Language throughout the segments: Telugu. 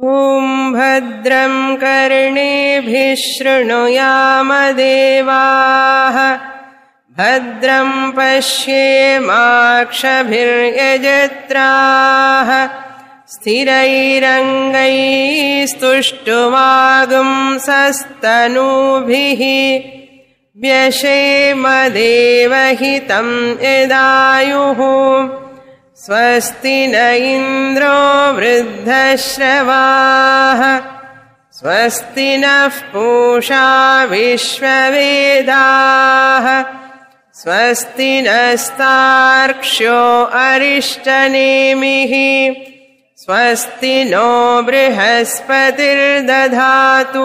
ॐ भद्रं कर्णेभिः शृणुयामदेवाः भद्रं पश्येमाक्षभिर्यजत्राः स्थिरैरङ्गैस्तुष्टुवागुंसस्तनूभिः व्यशेमदेवहितं यदायुः स्वस्ति न इन्द्रो वृद्धश्रवाः स्वस्ति नः पूषा विश्ववेदाः स्वस्ति नस्तार्क्ष्यो अरिष्टनेमिः स्वस्ति नो बृहस्पतिर्दधातु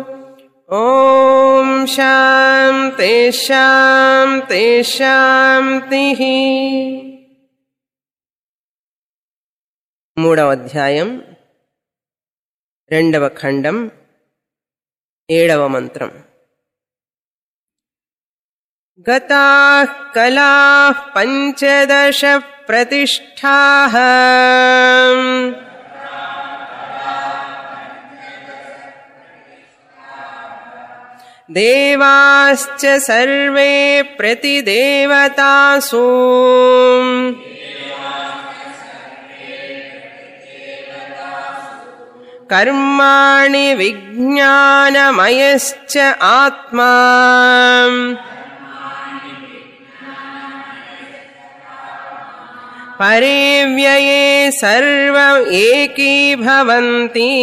ॐ शान्ति शान्ति शान्तिः మూడవ అధ్యాయం రెండవ ఖండం ఏడవ మంత్రం గతా కళా పంచదశ ప్రతిష్టా దేవాశ్చ సర్వే ప్రతిదేవతాసు कर्माणि विज्ञानमयश्च आत्मा परेव्यये सर्व एकीभवन्ति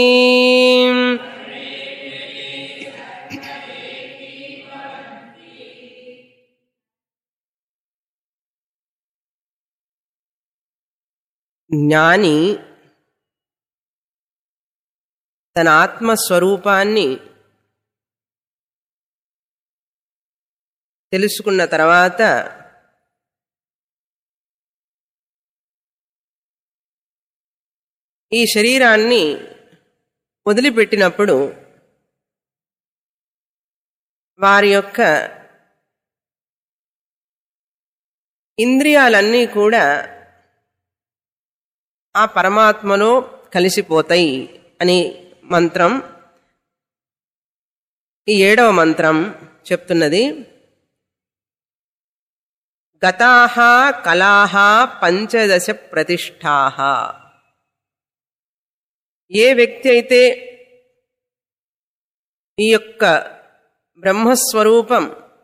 జ్ఞాని తన ఆత్మస్వరూపాన్ని తెలుసుకున్న తర్వాత ఈ శరీరాన్ని వదిలిపెట్టినప్పుడు వారి యొక్క ఇంద్రియాలన్నీ కూడా ఆ పరమాత్మలో కలిసిపోతాయి అని మంత్రం ఈ ఏడవ మంత్రం చెప్తున్నది గతాహ కళాహ పంచదశ ప్రతిష్టాహ ఏ వ్యక్తి అయితే ఈ యొక్క బ్రహ్మస్వరూపం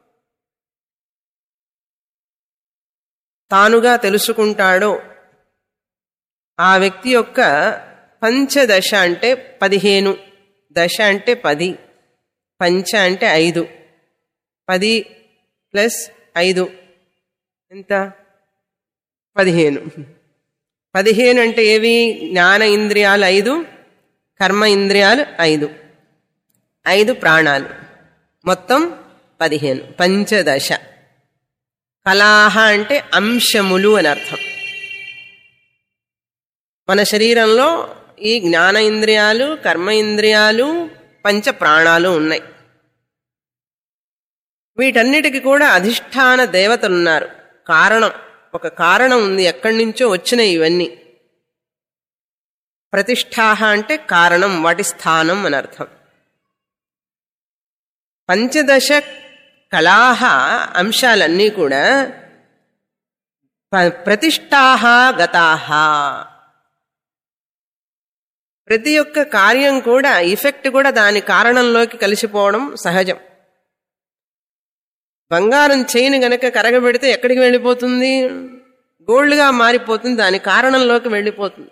తానుగా తెలుసుకుంటాడో ఆ వ్యక్తి యొక్క పంచదశ అంటే పదిహేను దశ అంటే పది పంచ అంటే ఐదు పది ప్లస్ ఐదు ఎంత పదిహేను పదిహేను అంటే ఏవి జ్ఞాన ఇంద్రియాలు ఐదు కర్మ ఇంద్రియాలు ఐదు ఐదు ప్రాణాలు మొత్తం పదిహేను పంచదశ కళాహ అంటే అంశములు అని అర్థం మన శరీరంలో ఈ జ్ఞాన ఇంద్రియాలు కర్మ ఇంద్రియాలు పంచ ప్రాణాలు ఉన్నాయి వీటన్నిటికి కూడా అధిష్టాన దేవతలున్నారు కారణం ఒక కారణం ఉంది ఎక్కడి నుంచో వచ్చినాయి ఇవన్నీ ప్రతిష్టాహ అంటే కారణం వాటి స్థానం అని అర్థం పంచదశ కళాహ అంశాలన్నీ కూడా ప్రతిష్టాహ గతాహ ప్రతి ఒక్క కార్యం కూడా ఇఫెక్ట్ కూడా దాని కారణంలోకి కలిసిపోవడం సహజం బంగారం చైన్ గనక కరగబెడితే ఎక్కడికి వెళ్ళిపోతుంది గోల్డ్గా మారిపోతుంది దాని కారణంలోకి వెళ్ళిపోతుంది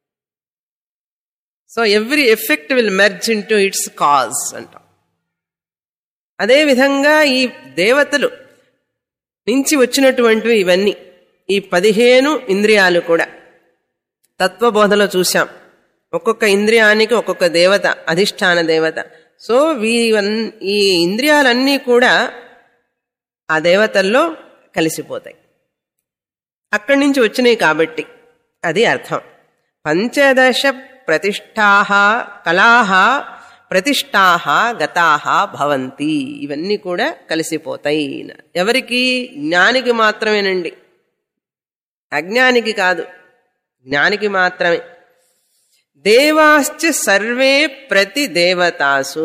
so every effect will merge into its cause అంటాం అదేవిధంగా ఈ దేవతలు నుంచి వచ్చినటువంటివి ఇవన్నీ ఈ పదిహేను ఇంద్రియాలు కూడా తత్వబోధలో చూశాం ఒక్కొక్క ఇంద్రియానికి ఒక్కొక్క దేవత అధిష్టాన దేవత సో వీవన్ ఈ ఇంద్రియాలన్నీ కూడా ఆ దేవతల్లో కలిసిపోతాయి అక్కడి నుంచి వచ్చినాయి కాబట్టి అది అర్థం పంచదశ ప్రతిష్టాహ కళాహ ప్రతిష్టాహ గతాహ భవంతి ఇవన్నీ కూడా కలిసిపోతాయి ఎవరికి జ్ఞానికి మాత్రమేనండి అజ్ఞానికి కాదు జ్ఞానికి మాత్రమే దేవాశ్చ సర్వే ప్రతి దేవతాసు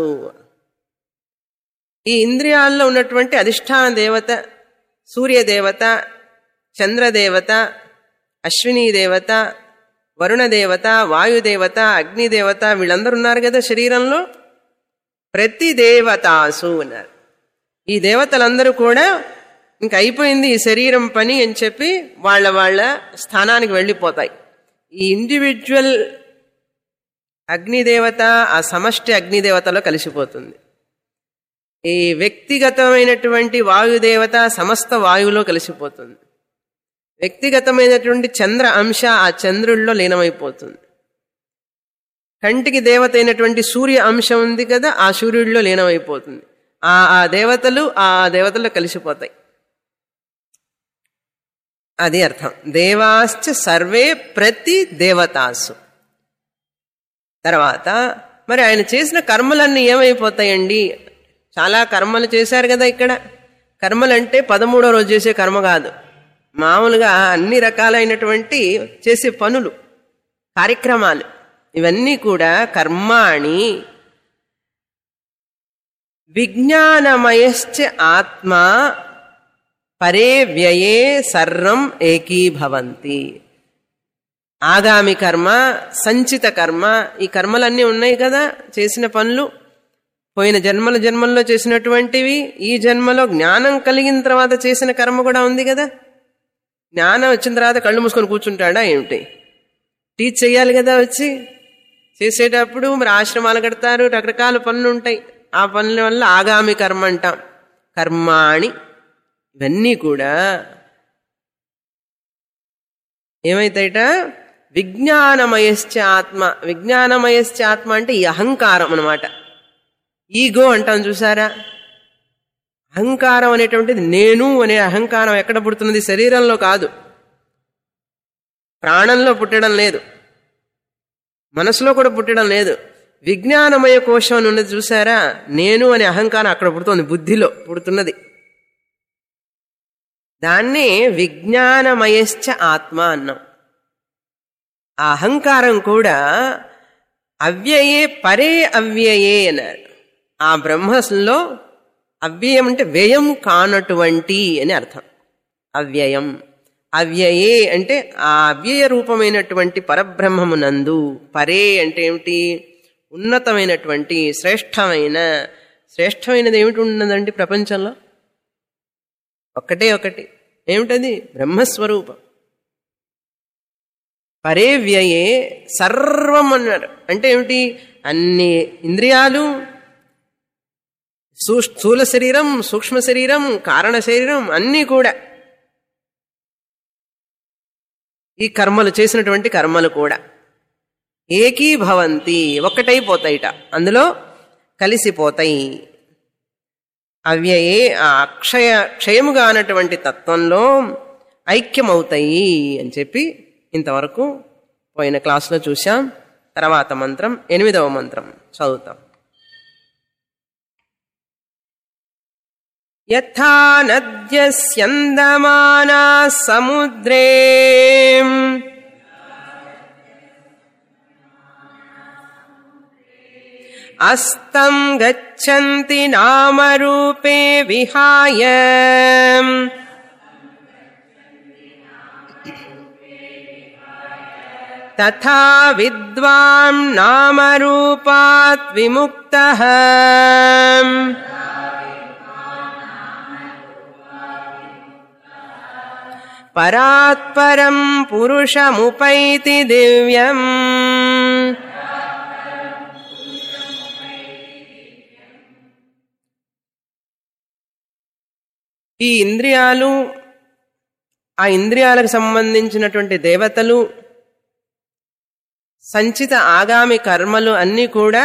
ఈ ఇంద్రియాల్లో ఉన్నటువంటి అధిష్టాన దేవత సూర్యదేవత చంద్రదేవత అశ్విని దేవత వరుణ దేవత వాయుదేవత అగ్నిదేవత వీళ్ళందరూ ఉన్నారు కదా శరీరంలో ప్రతి దేవతాసు ఉన్నారు ఈ దేవతలందరూ కూడా ఇంక అయిపోయింది ఈ శరీరం పని అని చెప్పి వాళ్ళ వాళ్ళ స్థానానికి వెళ్ళిపోతాయి ఈ ఇండివిజువల్ అగ్నిదేవత ఆ సమష్టి అగ్నిదేవతలో కలిసిపోతుంది ఈ వ్యక్తిగతమైనటువంటి వాయుదేవత సమస్త వాయువులో కలిసిపోతుంది వ్యక్తిగతమైనటువంటి చంద్ర అంశ ఆ చంద్రుల్లో లీనమైపోతుంది కంటికి దేవత అయినటువంటి సూర్య అంశం ఉంది కదా ఆ సూర్యుడిలో లీనమైపోతుంది ఆ ఆ దేవతలు ఆ దేవతల్లో కలిసిపోతాయి అది అర్థం దేవాశ్చ సర్వే ప్రతి దేవతాసు తర్వాత మరి ఆయన చేసిన కర్మలన్నీ ఏమైపోతాయండి చాలా కర్మలు చేశారు కదా ఇక్కడ కర్మలంటే పదమూడో రోజు చేసే కర్మ కాదు మామూలుగా అన్ని రకాలైనటువంటి చేసే పనులు కార్యక్రమాలు ఇవన్నీ కూడా కర్మాణి విజ్ఞానమయశ్చ ఆత్మ పరే వ్యయే సర్వం ఏకీభవంతి ఆగామి కర్మ సంచిత కర్మ ఈ కర్మలన్నీ ఉన్నాయి కదా చేసిన పనులు పోయిన జన్మల జన్మల్లో చేసినటువంటివి ఈ జన్మలో జ్ఞానం కలిగిన తర్వాత చేసిన కర్మ కూడా ఉంది కదా జ్ఞానం వచ్చిన తర్వాత కళ్ళు మూసుకొని కూర్చుంటాడా ఏమిటి టీచ్ చేయాలి కదా వచ్చి చేసేటప్పుడు మరి ఆశ్రమాలు కడతారు రకరకాల పనులు ఉంటాయి ఆ పనుల వల్ల ఆగామి కర్మ అంటాం కర్మాణి ఇవన్నీ కూడా ఏమైతాయిట విజ్ఞానమయశ్చ ఆత్మ విజ్ఞానమయశ్చ ఆత్మ అంటే ఈ అహంకారం అనమాట ఈగో అంటాం చూసారా అహంకారం అనేటువంటిది నేను అనే అహంకారం ఎక్కడ పుడుతున్నది శరీరంలో కాదు ప్రాణంలో పుట్టడం లేదు మనసులో కూడా పుట్టడం లేదు విజ్ఞానమయ కోశం అని ఉన్నది చూసారా నేను అనే అహంకారం అక్కడ పుడుతుంది బుద్ధిలో పుడుతున్నది దాన్నే విజ్ఞానమయశ్చ ఆత్మ అన్నాం ఆ అహంకారం కూడా అవ్యయే పరే అవ్యయే అన్నారు ఆ బ్రహ్మలో అవ్యయం అంటే వ్యయం కానటువంటి అని అర్థం అవ్యయం అవ్యయే అంటే ఆ అవ్యయ రూపమైనటువంటి పరబ్రహ్మమునందు పరే అంటే ఏమిటి ఉన్నతమైనటువంటి శ్రేష్టమైన శ్రేష్టమైనది ఏమిటి ఉన్నదండి ప్రపంచంలో ఒక్కటే ఒకటి ఏమిటది బ్రహ్మస్వరూపం పరే వ్యయే సర్వం అన్నారు అంటే ఏమిటి అన్ని ఇంద్రియాలు స్థూల శరీరం సూక్ష్మ శరీరం కారణ శరీరం అన్నీ కూడా ఈ కర్మలు చేసినటువంటి కర్మలు కూడా ఏకీభవంతి ఒక్కటైపోతాయిట అందులో కలిసిపోతాయి అవ్యయే ఆ అక్షయ క్షయముగా అన్నటువంటి తత్వంలో ఐక్యమవుతాయి అని చెప్పి ఇంతవరకు పోయిన క్లాసులో చూశాం తర్వాత మంత్రం ఎనిమిదవ మంత్రం చదువుతాం యథా నద్యస్యందమానా సముద్రే అస్తం గచ్చంతి నామరూపే విహాయ తథా విద్వాం నామరూపాత్ విముక్తః పరాత్పరం పురుషముపైతి దివ్యం ఈ ఇంద్రియాలు ఆ ఇంద్రియాలకు సంబంధించినటువంటి దేవతలు సంచిత ఆగామి కర్మలు అన్నీ కూడా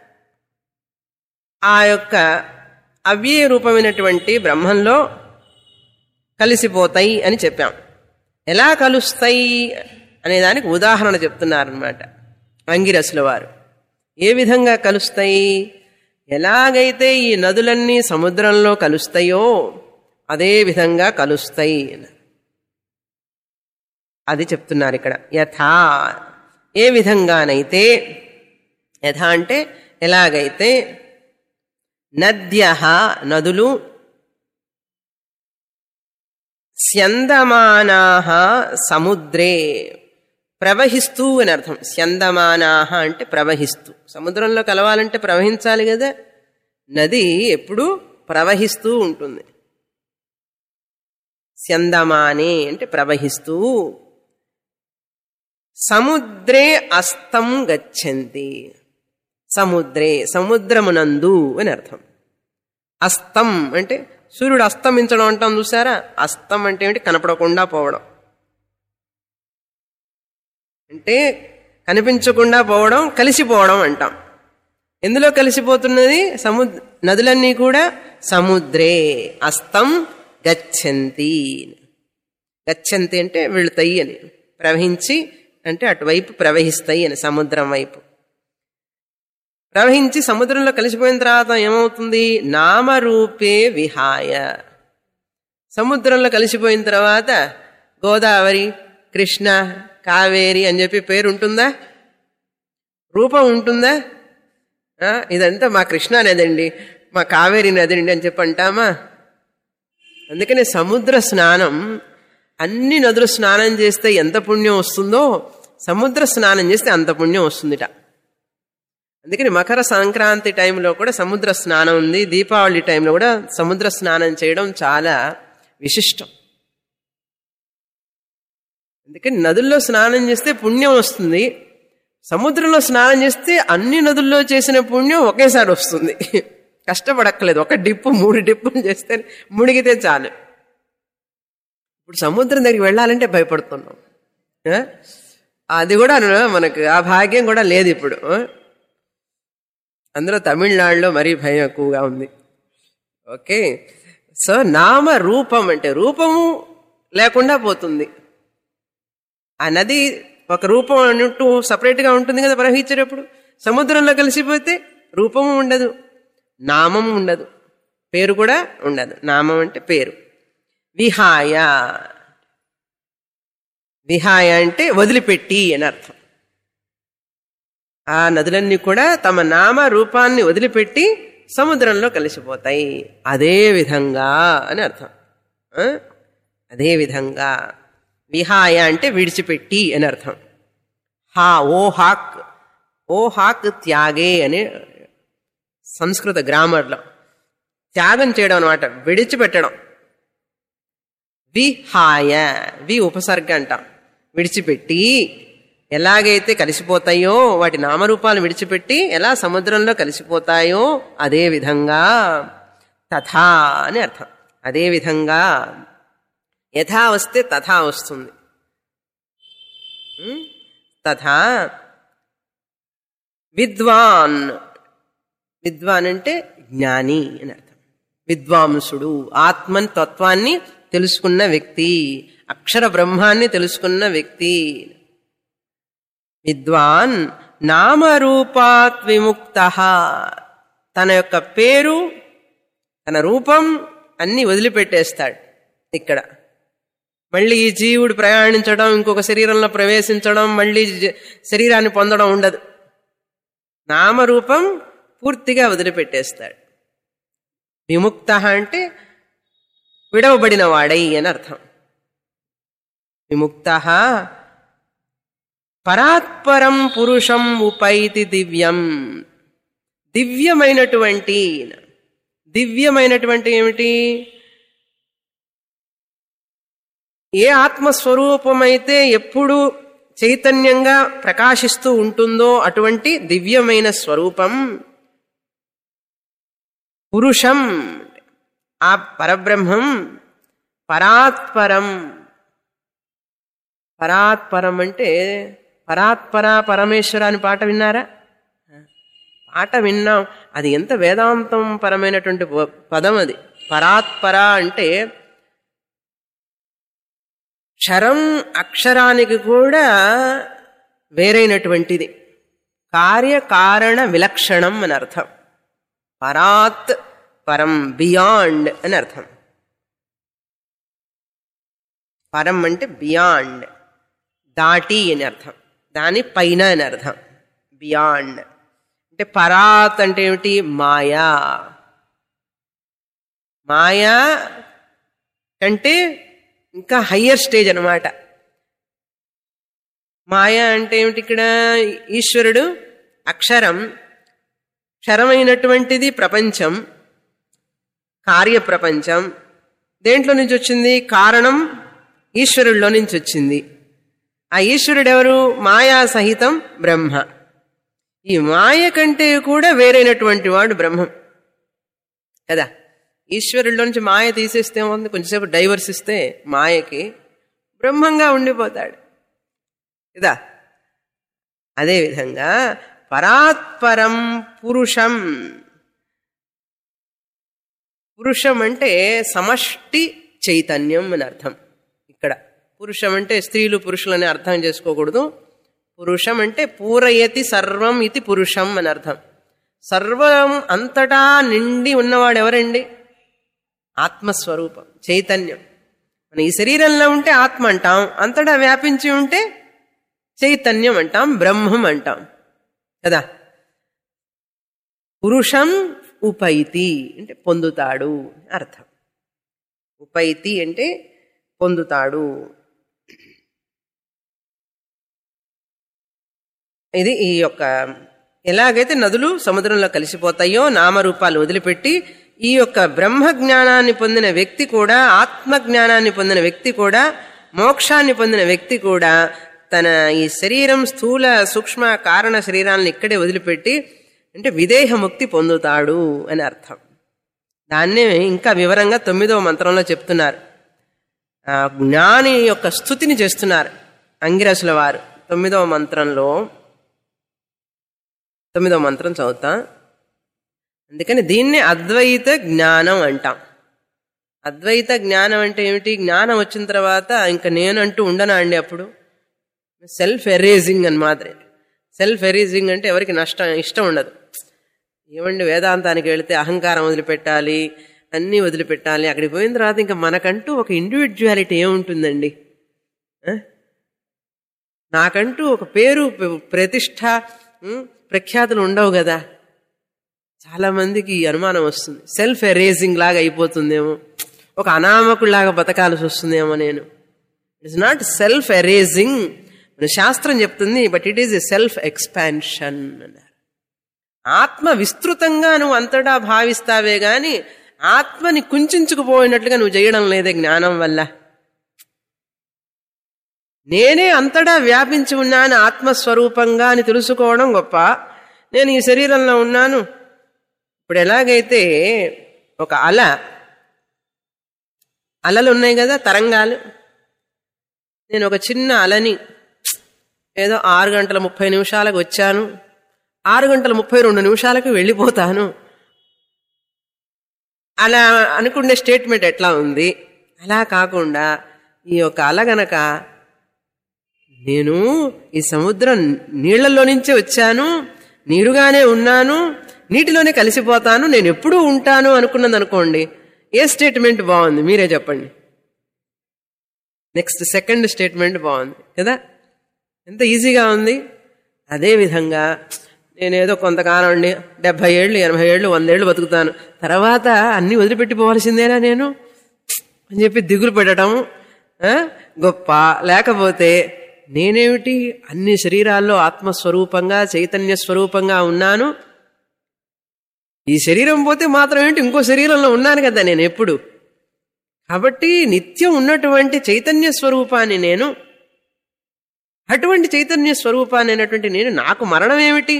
ఆ యొక్క అవ్యయ రూపమైనటువంటి బ్రహ్మంలో కలిసిపోతాయి అని చెప్పాం ఎలా కలుస్తాయి అనే దానికి ఉదాహరణ చెప్తున్నారనమాట అంగిరసుల వారు ఏ విధంగా కలుస్తాయి ఎలాగైతే ఈ నదులన్నీ సముద్రంలో కలుస్తాయో అదే విధంగా కలుస్తాయి అది చెప్తున్నారు ఇక్కడ యథా ఏ విధంగానైతే యథా అంటే ఎలాగైతే నద్య నదులు స్యందమానా సముద్రే ప్రవహిస్తూ అని అర్థం స్యందమానా అంటే ప్రవహిస్తూ సముద్రంలో కలవాలంటే ప్రవహించాలి కదా నది ఎప్పుడు ప్రవహిస్తూ ఉంటుంది స్యందమానే అంటే ప్రవహిస్తూ సముద్రే అస్తం గచ్చంతి సముద్రే సముద్రమునందు అని అర్థం అస్తం అంటే సూర్యుడు అస్తమించడం అంటాం చూసారా అస్తం అంటే ఏమిటి కనపడకుండా పోవడం అంటే కనిపించకుండా పోవడం కలిసిపోవడం అంటాం ఎందులో కలిసిపోతున్నది సముద్ర నదులన్నీ కూడా సముద్రే అస్తం గచ్చంతి గచ్చంతి అంటే వెళుతాయి అని ప్రవహించి అంటే అటువైపు ప్రవహిస్తాయి అని సముద్రం వైపు ప్రవహించి సముద్రంలో కలిసిపోయిన తర్వాత ఏమవుతుంది నామరూపే విహాయ సముద్రంలో కలిసిపోయిన తర్వాత గోదావరి కృష్ణ కావేరి అని చెప్పి పేరు ఉంటుందా రూపం ఉంటుందా ఆ, ఇదంతా మా కృష్ణా నదండి మా కావేరి నదండి అని చెప్పి అంటామా అందుకనే సముద్ర స్నానం అన్ని నదులు స్నానం చేస్తే ఎంత పుణ్యం వస్తుందో సముద్ర స్నానం చేస్తే అంత పుణ్యం వస్తుందిట అందుకని మకర సంక్రాంతి టైంలో కూడా సముద్ర స్నానం ఉంది దీపావళి టైంలో కూడా సముద్ర స్నానం చేయడం చాలా విశిష్టం అందుకని నదుల్లో స్నానం చేస్తే పుణ్యం వస్తుంది సముద్రంలో స్నానం చేస్తే అన్ని నదుల్లో చేసిన పుణ్యం ఒకేసారి వస్తుంది కష్టపడక్కలేదు ఒక డిప్పు మూడు డిప్పులు చేస్తే మునిగితే చాలు ఇప్పుడు సముద్రం దగ్గరికి వెళ్ళాలంటే భయపడుతున్నాం ఆ? అది కూడా మనకు ఆ భాగ్యం కూడా లేదు ఇప్పుడు ఆ? అందులో తమిళనాడులో మరీ భయం ఎక్కువగా ఉంది ఓకే సో నామ రూపం అంటే రూపము లేకుండా పోతుంది ఆ నది ఒక రూపం అన్నట్టు సపరేట్గా ఉంటుంది కదా ప్రవహించేటప్పుడు సముద్రంలో కలిసిపోతే రూపము ఉండదు నామం ఉండదు పేరు కూడా ఉండదు నామం అంటే పేరు విహాయ విహాయ అంటే వదిలిపెట్టి అని అర్థం ఆ నదులన్నీ కూడా తమ నామ రూపాన్ని వదిలిపెట్టి సముద్రంలో కలిసిపోతాయి అదే విధంగా అని అర్థం ఆ? అదే విధంగా విహాయ అంటే విడిచిపెట్టి అని అర్థం హా ఓ హాక్ ఓ హాక్ త్యాగే అని సంస్కృత గ్రామర్లో త్యాగం చేయడం అనమాట విడిచిపెట్టడం విహాయ వి ఉపసర్గ అంటాం విడిచిపెట్టి ఎలాగైతే కలిసిపోతాయో వాటి నామరూపాలు విడిచిపెట్టి ఎలా సముద్రంలో కలిసిపోతాయో అదే విధంగా తథా అని అర్థం అదే విధంగా యథా వస్తే తథా వస్తుంది ఉం? తథా విద్వాన్ విద్వాన్ అంటే జ్ఞాని అని అర్థం విద్వాంసుడు ఆత్మన్ తత్వాన్ని తెలుసుకున్న వ్యక్తి అక్షర బ్రహ్మాన్ని తెలుసుకున్న వ్యక్తి విద్వాన్ నామరూపాత్ విముక్త తన యొక్క పేరు తన రూపం అన్ని వదిలిపెట్టేస్తాడు ఇక్కడ మళ్ళీ ఈ జీవుడు ప్రయాణించడం ఇంకొక శరీరంలో ప్రవేశించడం మళ్ళీ జ- శరీరాన్ని పొందడం ఉండదు నామరూపం పూర్తిగా వదిలిపెట్టేస్తాడు విముక్త అంటే విడవబడిన వాడై అని అర్థం విముక్త పరాత్పరం పురుషం ఉపైతి దివ్యం దివ్యమైనటువంటి దివ్యమైనటువంటి ఏమిటి ఏ ఆత్మస్వరూపమైతే ఎప్పుడు చైతన్యంగా ప్రకాశిస్తూ ఉంటుందో అటువంటి దివ్యమైన స్వరూపం పురుషం ఆ పరబ్రహ్మం పరాత్పరం పరాత్పరం అంటే పరాత్పర పరమేశ్వర అని పాట విన్నారా పాట విన్నాం అది ఎంత వేదాంతం పరమైనటువంటి ప- పదం అది పరాత్పర అంటే క్షరం అక్షరానికి కూడా వేరైనటువంటిది కార్యకారణ విలక్షణం అని అర్థం పరాత్ పరం బియాండ్ అని అర్థం పరం అంటే బియాండ్ దాటి అని అర్థం దాని పైన అని అర్థం బియాండ్ అంటే పరాత్ అంటే ఏమిటి మాయా మాయా కంటే ఇంకా హయ్యర్ స్టేజ్ అనమాట మాయా అంటే ఏమిటి ఇక్కడ ఈశ్వరుడు అక్షరం క్షరమైనటువంటిది ప్రపంచం కార్యప్రపంచం దేంట్లో నుంచి వచ్చింది కారణం ఈశ్వరుడిలో నుంచి వచ్చింది ఆ ఈశ్వరుడు ఎవరు మాయా సహితం బ్రహ్మ ఈ మాయ కంటే కూడా వేరైనటువంటి వాడు బ్రహ్మం కదా ఈశ్వరుడిలో నుంచి మాయ తీసేస్తే ఏముంది కొంచెంసేపు డైవర్స్ ఇస్తే మాయకి బ్రహ్మంగా ఉండిపోతాడు కదా అదేవిధంగా పరాత్పరం పురుషం పురుషం అంటే సమష్టి చైతన్యం అని అర్థం ఇక్కడ పురుషం అంటే స్త్రీలు పురుషులని అర్థం చేసుకోకూడదు పురుషం అంటే పూరయతి సర్వం ఇది పురుషం అని అర్థం సర్వం అంతటా నిండి ఉన్నవాడు ఎవరండి ఆత్మస్వరూపం చైతన్యం మన ఈ శరీరంలో ఉంటే ఆత్మ అంటాం అంతటా వ్యాపించి ఉంటే చైతన్యం అంటాం బ్రహ్మం అంటాం కదా పురుషం ఉపైతి అంటే పొందుతాడు అర్థం ఉపైతి అంటే పొందుతాడు ఇది ఈ యొక్క ఎలాగైతే నదులు సముద్రంలో కలిసిపోతాయో నామరూపాలు వదిలిపెట్టి ఈ యొక్క బ్రహ్మ జ్ఞానాన్ని పొందిన వ్యక్తి కూడా ఆత్మ జ్ఞానాన్ని పొందిన వ్యక్తి కూడా మోక్షాన్ని పొందిన వ్యక్తి కూడా తన ఈ శరీరం స్థూల సూక్ష్మ కారణ శరీరాలను ఇక్కడే వదిలిపెట్టి అంటే విదేహ ముక్తి పొందుతాడు అని అర్థం దాన్నే ఇంకా వివరంగా తొమ్మిదవ మంత్రంలో చెప్తున్నారు ఆ జ్ఞాని యొక్క స్థుతిని చేస్తున్నారు అంగిరసుల వారు తొమ్మిదవ మంత్రంలో తొమ్మిదవ మంత్రం చదువుతా అందుకని దీన్ని అద్వైత జ్ఞానం అంటాం అద్వైత జ్ఞానం అంటే ఏమిటి జ్ఞానం వచ్చిన తర్వాత ఇంకా నేను అంటూ ఉండనా అండి అప్పుడు సెల్ఫ్ ఎరేజింగ్ అని మాత్రమే సెల్ఫ్ ఎరేజింగ్ అంటే ఎవరికి నష్టం ఇష్టం ఉండదు ఏమండి వేదాంతానికి వెళితే అహంకారం వదిలిపెట్టాలి అన్నీ వదిలిపెట్టాలి అక్కడికి పోయిన తర్వాత ఇంకా మనకంటూ ఒక ఇండివిజువాలిటీ ఏముంటుందండి ఆ? నాకంటూ ఒక పేరు ప్ర- ప్రతిష్ట ఉం, ప్రఖ్యాతులు ఉండవు కదా చాలా మందికి ఈ అనుమానం వస్తుంది సెల్ఫ్ ఎరేజింగ్ లాగా అయిపోతుందేమో ఒక అనామకుడిలాగా బతకాల్సి వస్తుందేమో నేను ఇట్స్ నాట్ సెల్ఫ్ ఎరేజింగ్ మన శాస్త్రం చెప్తుంది but it is a self expansion అన్నారు ఆత్మ విస్తృతంగా నువ్వు అంతటా భావిస్తావే గాని ఆత్మని కుంచుకుపోయినట్లుగా నువ్వు చేయడం లేదే జ్ఞానం వల్ల నేనే అంతటా వ్యాపించి ఉన్నాను ఆత్మస్వరూపంగా అని తెలుసుకోవడం గొప్ప నేను ఈ శరీరంలో ఉన్నాను ఇప్పుడు ఎలాగైతే ఒక అల అలలు ఉన్నాయి కదా తరంగాలు నేను ఒక చిన్న అలని ఏదో ఆరు గంటల ముప్పై నిమిషాలకు వచ్చాను ఆరు గంటల ముప్పై రెండు నిమిషాలకు వెళ్ళిపోతాను అలా అనుకునే స్టేట్మెంట్ ఎట్లా ఉంది అలా కాకుండా ఈ యొక్క అల గనక నేను ఈ సముద్రం నీళ్లలో నుంచే వచ్చాను నీరుగానే ఉన్నాను నీటిలోనే కలిసిపోతాను నేను ఎప్పుడూ ఉంటాను అనుకున్నది అనుకోండి ఏ స్టేట్మెంట్ బాగుంది మీరే చెప్పండి నెక్స్ట్ సెకండ్ స్టేట్మెంట్ బాగుంది కదా ఎంత ఈజీగా ఉంది అదే విధంగా నేనేదో కొంతకాలం అండి డెబ్బై ఏళ్ళు ఎనభై ఏళ్ళు వందేళ్ళు బతుకుతాను తర్వాత అన్ని వదిలిపెట్టిపోవాల్సిందేనా నేను అని చెప్పి దిగులు పెట్టడం ఆ, గొప్ప లేకపోతే నేనేమిటి అన్ని శరీరాల్లో ఆత్మస్వరూపంగా చైతన్య స్వరూపంగా ఉన్నాను ఈ శరీరం పోతే మాత్రం ఏంటి ఇంకో శరీరంలో ఉన్నాను కదా నేను ఎప్పుడు కాబట్టి నిత్యం ఉన్నటువంటి చైతన్య స్వరూపాన్ని నేను అటువంటి చైతన్య స్వరూపాన్ని అయినటువంటి నేను నాకు మరణం ఏమిటి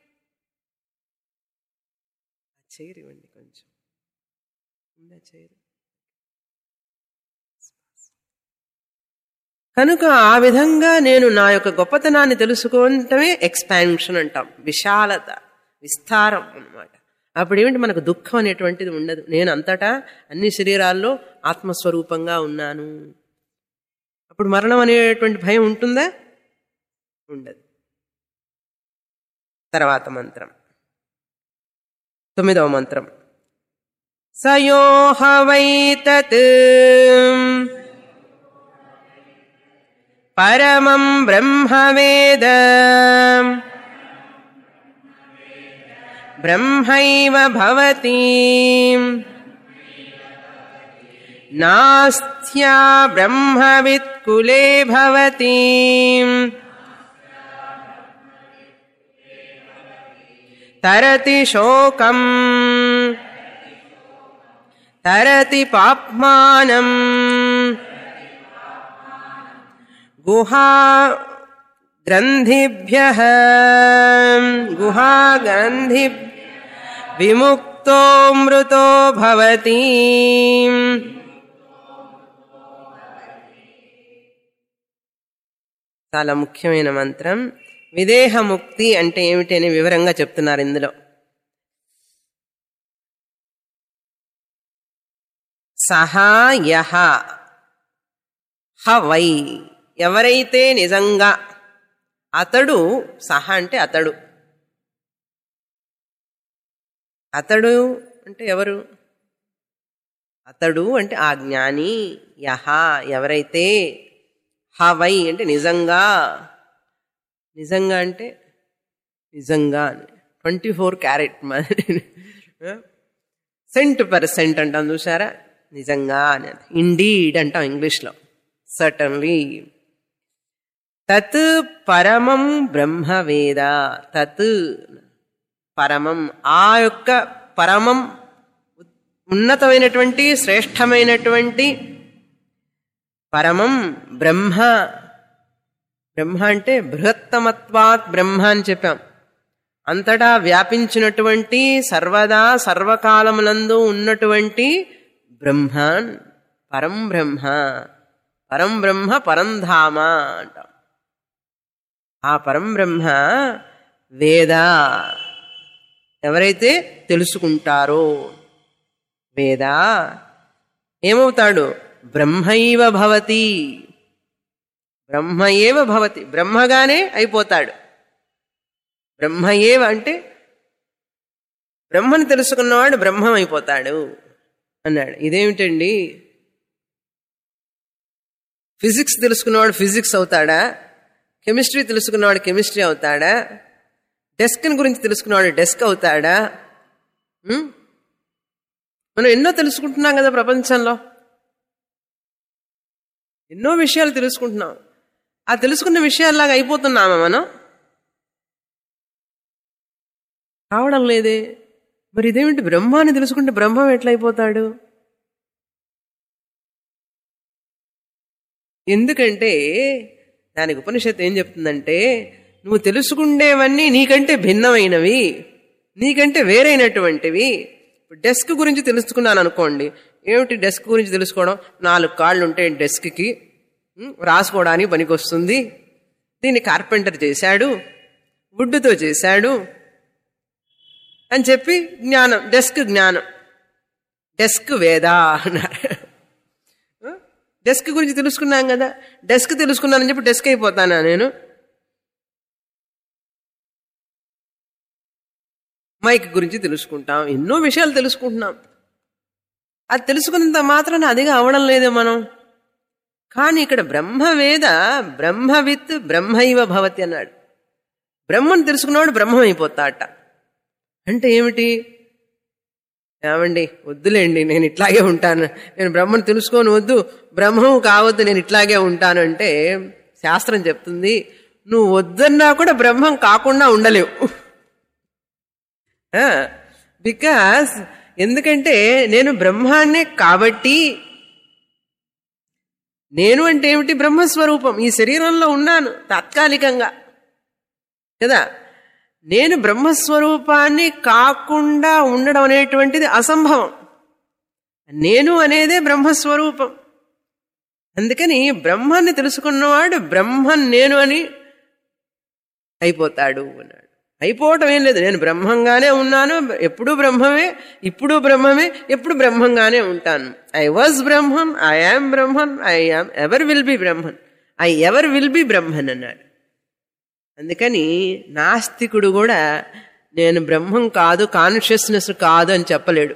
చైర్ ఇవ్వండి కొంచెం ఉందా చైర్ కనుక ఆ విధంగా నేను నా యొక్క గొప్పతనాన్ని తెలుసుకోవటమే ఎక్స్పాన్షన్ అంటాం విశాలత విస్తారం అన్నమాట అప్పుడు ఏమిటి మనకు దుఃఖం అనేటువంటిది ఉండదు నేను అంతటా అన్ని శరీరాల్లో ఆత్మస్వరూపంగా ఉన్నాను అప్పుడు మరణం అనేటువంటి భయం ఉంటుందా ఉండదు తర్వాత మంత్రం తొమ్మిదవ మంత్రం సయోహ వైతత్ పరమం బ్రహ్మవేద బ్రహ్మైవ భవతి నాస్త్యా బ్రహ్మవిత్కులే భవతి తరతి శోకం తరతి పాప్మానం గుహా గ్రంథిభ్య గుహా గ్రంథి విముక్తో మృతో భవతి చాలా ముఖ్యమైన మంత్రం విదేహముక్తి అంటే ఏమిటి అని వివరంగా చెప్తున్నారు ఇందులో సహా యహ హ వై ఎవరైతే నిజంగా అతడు సహ అంటే అతడు అతడు అంటే ఎవరు అతడు అంటే ఆ జ్ఞాని యహ ఎవరైతే హవై అంటే నిజంగా నిజంగా అంటే నిజంగా ట్వంటీ ఫోర్ క్యారెట్ మరి సెంట్ పర్సెంట్ అంటాం చూసారా నిజంగా అనేది ఇండీడ్ అంటాం ఇంగ్లీష్లో సర్టన్లీ తత్ పరమం బ్రహ్మవేద తత్ పరమం ఆ యొక్క పరమం ఉన్నతమైనటువంటి శ్రేష్టమైనటువంటి పరమం బ్రహ్మ బ్రహ్మ అంటే బృహత్తమత్వాత్ బ్రహ్మ అని చెప్పాం అంతటా వ్యాపించినటువంటి సర్వదా సర్వకాలములందు ఉన్నటువంటి బ్రహ్మాన్ పరం బ్రహ్మ పరం బ్రహ్మ పరంధామ అంటాం ఆ పరం బ్రహ్మ వేద ఎవరైతే తెలుసుకుంటారో వేద ఏమవుతాడు బ్రహ్మైవ భవతి బ్రహ్మ ఏవ భవతి బ్రహ్మగానే అయిపోతాడు బ్రహ్మ ఏవ అంటే బ్రహ్మని తెలుసుకున్నవాడు బ్రహ్మం అయిపోతాడు అన్నాడు ఇదేమిటండి ఫిజిక్స్ తెలుసుకున్నవాడు ఫిజిక్స్ అవుతాడా కెమిస్ట్రీ తెలుసుకున్నవాడు కెమిస్ట్రీ అవుతాడా డెస్క్ని గురించి తెలుసుకున్నవాడు డెస్క్ అవుతాడా ఉం? మనం ఎన్నో తెలుసుకుంటున్నాం కదా ప్రపంచంలో ఎన్నో విషయాలు తెలుసుకుంటున్నాం ఆ తెలుసుకున్న విషయాల్లాగా అయిపోతున్నామా మనం కావడం లేదే మరి ఇదేమిటి బ్రహ్మాన్ని తెలుసుకుంటే బ్రహ్మం ఎట్లయిపోతాడు ఎందుకంటే దానికి ఉపనిషత్తు ఏం చెప్తుందంటే నువ్వు తెలుసుకుండేవన్నీ నీకంటే భిన్నమైనవి నీకంటే వేరైనటువంటివి ఇప్పుడు డెస్క్ గురించి తెలుసుకున్నాను అనుకోండి ఏమిటి డెస్క్ గురించి తెలుసుకోవడం నాలుగు కాళ్ళు ఉంటాయి డెస్క్కి ఉం, రాసుకోవడానికి పనికొస్తుంది దీన్ని కార్పెంటర్ చేశాడు వుడ్డుతో చేశాడు అని చెప్పి జ్ఞానం డెస్క్ జ్ఞానం డెస్క్ వేదా అన్నారు డెస్క్ గురించి తెలుసుకున్నాం కదా డెస్క్ తెలుసుకున్నానని చెప్పి డెస్క్ అయిపోతానా నేను మైక్ గురించి తెలుసుకుంటాం ఎన్నో విషయాలు తెలుసుకుంటున్నాం అది తెలుసుకున్నంత మాత్రాన అదిగా అవడం లేదే మనం కానీ ఇక్కడ బ్రహ్మవేద బ్రహ్మవిత్ బ్రహ్మైవ భవతి అన్నాడు బ్రహ్మను తెలుసుకున్నవాడు బ్రహ్మం అయిపోతాట అంటే ఏమిటి ఏమండి వద్దులేండి నేను ఇట్లాగే ఉంటాను నేను బ్రహ్మను తెలుసుకోని వద్దు బ్రహ్మం కావద్దు నేను ఇట్లాగే ఉంటాను అంటే శాస్త్రం చెప్తుంది నువ్వు వద్దన్నా కూడా బ్రహ్మం కాకుండా ఉండలేవు బికాస్ ఎందుకంటే నేను బ్రహ్మాన్నే కాబట్టి నేను అంటే ఏమిటి బ్రహ్మస్వరూపం ఈ శరీరంలో ఉన్నాను తాత్కాలికంగా కదా నేను బ్రహ్మస్వరూపాన్ని కాకుండా ఉండడం అనేటువంటిది అసంభవం నేను అనేదే బ్రహ్మస్వరూపం అందుకని బ్రహ్మాన్ని తెలుసుకున్నవాడు బ్రహ్మన్ నేను అని అయిపోతాడు అన్నాడు అయిపోవటం ఏం లేదు నేను బ్రహ్మంగానే ఉన్నాను ఎప్పుడు బ్రహ్మమే ఇప్పుడు బ్రహ్మమే ఎప్పుడు బ్రహ్మంగానే ఉంటాను I was Brahman I am Brahman I am ever will be Brahman I ever will be Brahman అన్నాడు అందుకని నాస్తికుడు కూడా నేను బ్రహ్మం కాదు కాన్షియస్నెస్ కాదు అని చెప్పలేడు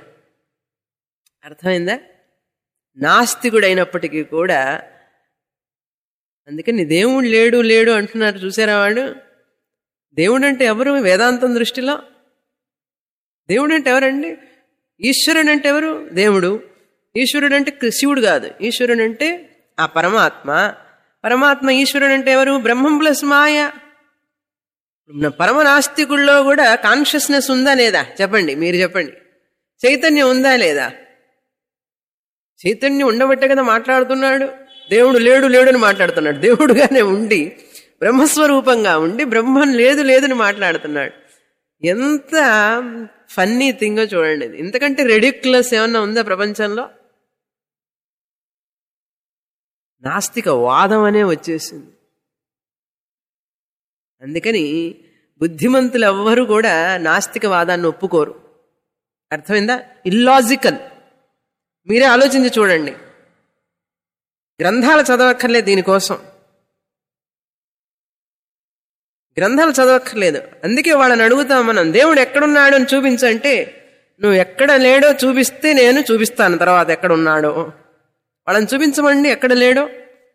అర్థమైందా నాస్తికుడైనప్పటికీ కూడా అందుకని దేవుడు లేడు లేడు అంటున్నారు చూసారా వాడు దేవుడు అంటే ఎవరు వేదాంతం దృష్టిలో దేవుడు అంటే ఎవరండి ఈశ్వరుడు అంటే ఎవరు దేవుడు ఈశ్వరుడు అంటే కృ- శివుడు కాదు ఈశ్వరుడు అంటే ఆ పరమాత్మ పరమాత్మ ఈశ్వరుడు అంటే ఎవరు బ్రహ్మం ప్లస్ మాయ ఉన్న పరమ నాస్తికుల్లో కూడా కాన్షియస్నెస్ ఉందా లేదా చెప్పండి మీరు చెప్పండి చైతన్యం ఉందా లేదా చైతన్యం ఉండబట్టే కదా మాట్లాడుతున్నాడు దేవుడు లేడు లేడు అని మాట్లాడుతున్నాడు దేవుడుగానే ఉండి బ్రహ్మస్వరూపంగా ఉండి బ్రహ్మం లేదు లేదని మాట్లాడుతున్నాడు ఎంత ఫన్నీ థింగో చూడండి ఇది ఇంతకంటే రెడిక్యులస్ ఏమన్నా ఉందా ప్రపంచంలో నాస్తిక వాదం అనే వచ్చేసింది అందుకని బుద్ధిమంతులు ఎవ్వరూ కూడా నాస్తిక వాదాన్ని ఒప్పుకోరు అర్థమైందా ఇల్లాజికల్ మీరే ఆలోచించి చూడండి గ్రంథాలు చదవక్కర్లేదు దీనికోసం గ్రంథాలు చదవక్కర్లేదు అందుకే వాళ్ళని అడుగుతాం మనం దేవుడు ఎక్కడున్నాడు అని చూపించంటే నువ్వు ఎక్కడ లేడో చూపిస్తే నేను చూపిస్తాను తర్వాత ఎక్కడ ఉన్నాడో వాళ్ళని చూపించమండి ఎక్కడ లేడో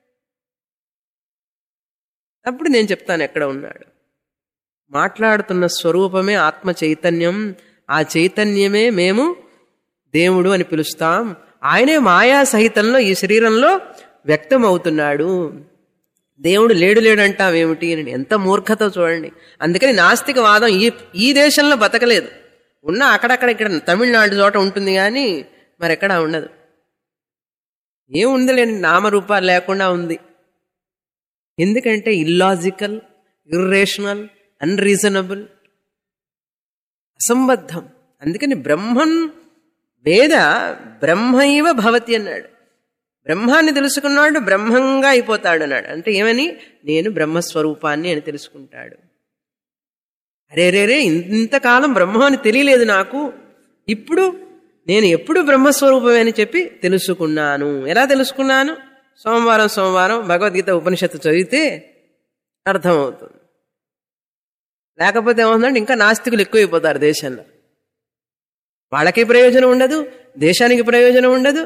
అప్పుడు నేను చెప్తాను ఎక్కడ ఉన్నాడు మాట్లాడుతున్న స్వరూపమే ఆత్మ చైతన్యం ఆ చైతన్యమే మేము దేవుడు అని పిలుస్తాం ఆయనే మాయా సహితంలో ఈ శరీరంలో వ్యక్తమవుతున్నాడు దేవుడు లేడు లేడు అంటావేమిటి అని ఎంత మూర్ఖత చూడండి అందుకని నాస్తిక వాదం ఈ ఈ దేశంలో బతకలేదు ఉన్న అక్కడక్కడ ఇక్కడ తమిళనాడు చోట ఉంటుంది కానీ మరెక్కడా ఉండదు ఏముంది లేని నామరూపాలు లేకుండా ఉంది ఎందుకంటే ఇల్లాజికల్ ఇర్రేషనల్ అన్రీజనబుల్ అసంబద్ధం అందుకని బ్రహ్మన్ వేద బ్రహ్మైవ భవతి అన్నాడు బ్రహ్మాన్ని తెలుసుకున్నాడు బ్రహ్మంగా అయిపోతాడు అన్నాడు అంటే ఏమని నేను బ్రహ్మస్వరూపాన్ని అని తెలుసుకుంటాడు అరే రే రే ఇంతకాలం బ్రహ్మ అని తెలియలేదు నాకు ఇప్పుడు నేను ఎప్పుడు బ్రహ్మస్వరూపమే అని చెప్పి తెలుసుకున్నాను ఎలా తెలుసుకున్నాను సోమవారం సోమవారం భగవద్గీత ఉపనిషత్తు చదివితే అర్థమవుతుంది లేకపోతే ఏమవుతుందంటే ఇంకా నాస్తికులు ఎక్కువైపోతారు దేశంలో వాళ్ళకి ప్రయోజనం ఉండదు దేశానికి ప్రయోజనం ఉండదు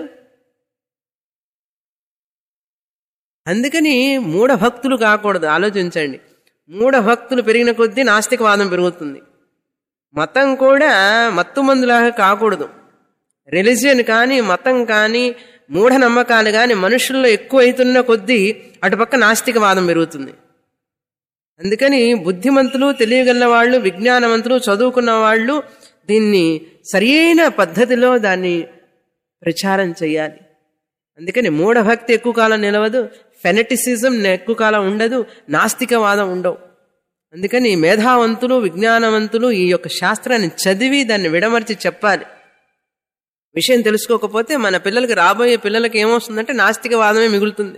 అందుకని మూఢ భక్తులు కాకూడదు ఆలోచించండి మూఢ భక్తులు పెరిగిన కొద్దీ నాస్తికవాదం పెరుగుతుంది మతం కూడా మత్తు మందులాగా కాకూడదు రిలిజియన్ కానీ మతం కానీ మూఢనమ్మకాలు కానీ మనుషుల్లో ఎక్కువ అవుతున్న కొద్దీ అటుపక్క నాస్తికవాదం పెరుగుతుంది అందుకని బుద్ధిమంతులు తెలియగల వాళ్ళు విజ్ఞానవంతులు చదువుకున్న వాళ్ళు దీన్ని సరియైన పద్ధతిలో దాన్ని ప్రచారం చేయాలి అందుకని మూఢభక్తి ఎక్కువ కాలం నిలవదు ఫెనటిసిజం ఎక్కువ కాలం ఉండదు నాస్తికవాదం ఉండవు అందుకని మేధావంతులు విజ్ఞానవంతులు ఈ యొక్క శాస్త్రాన్ని చదివి దాన్ని విడమర్చి చెప్పాలి విషయం తెలుసుకోకపోతే మన పిల్లలకి రాబోయే పిల్లలకి ఏమొస్తుందంటే నాస్తికవాదమే మిగులుతుంది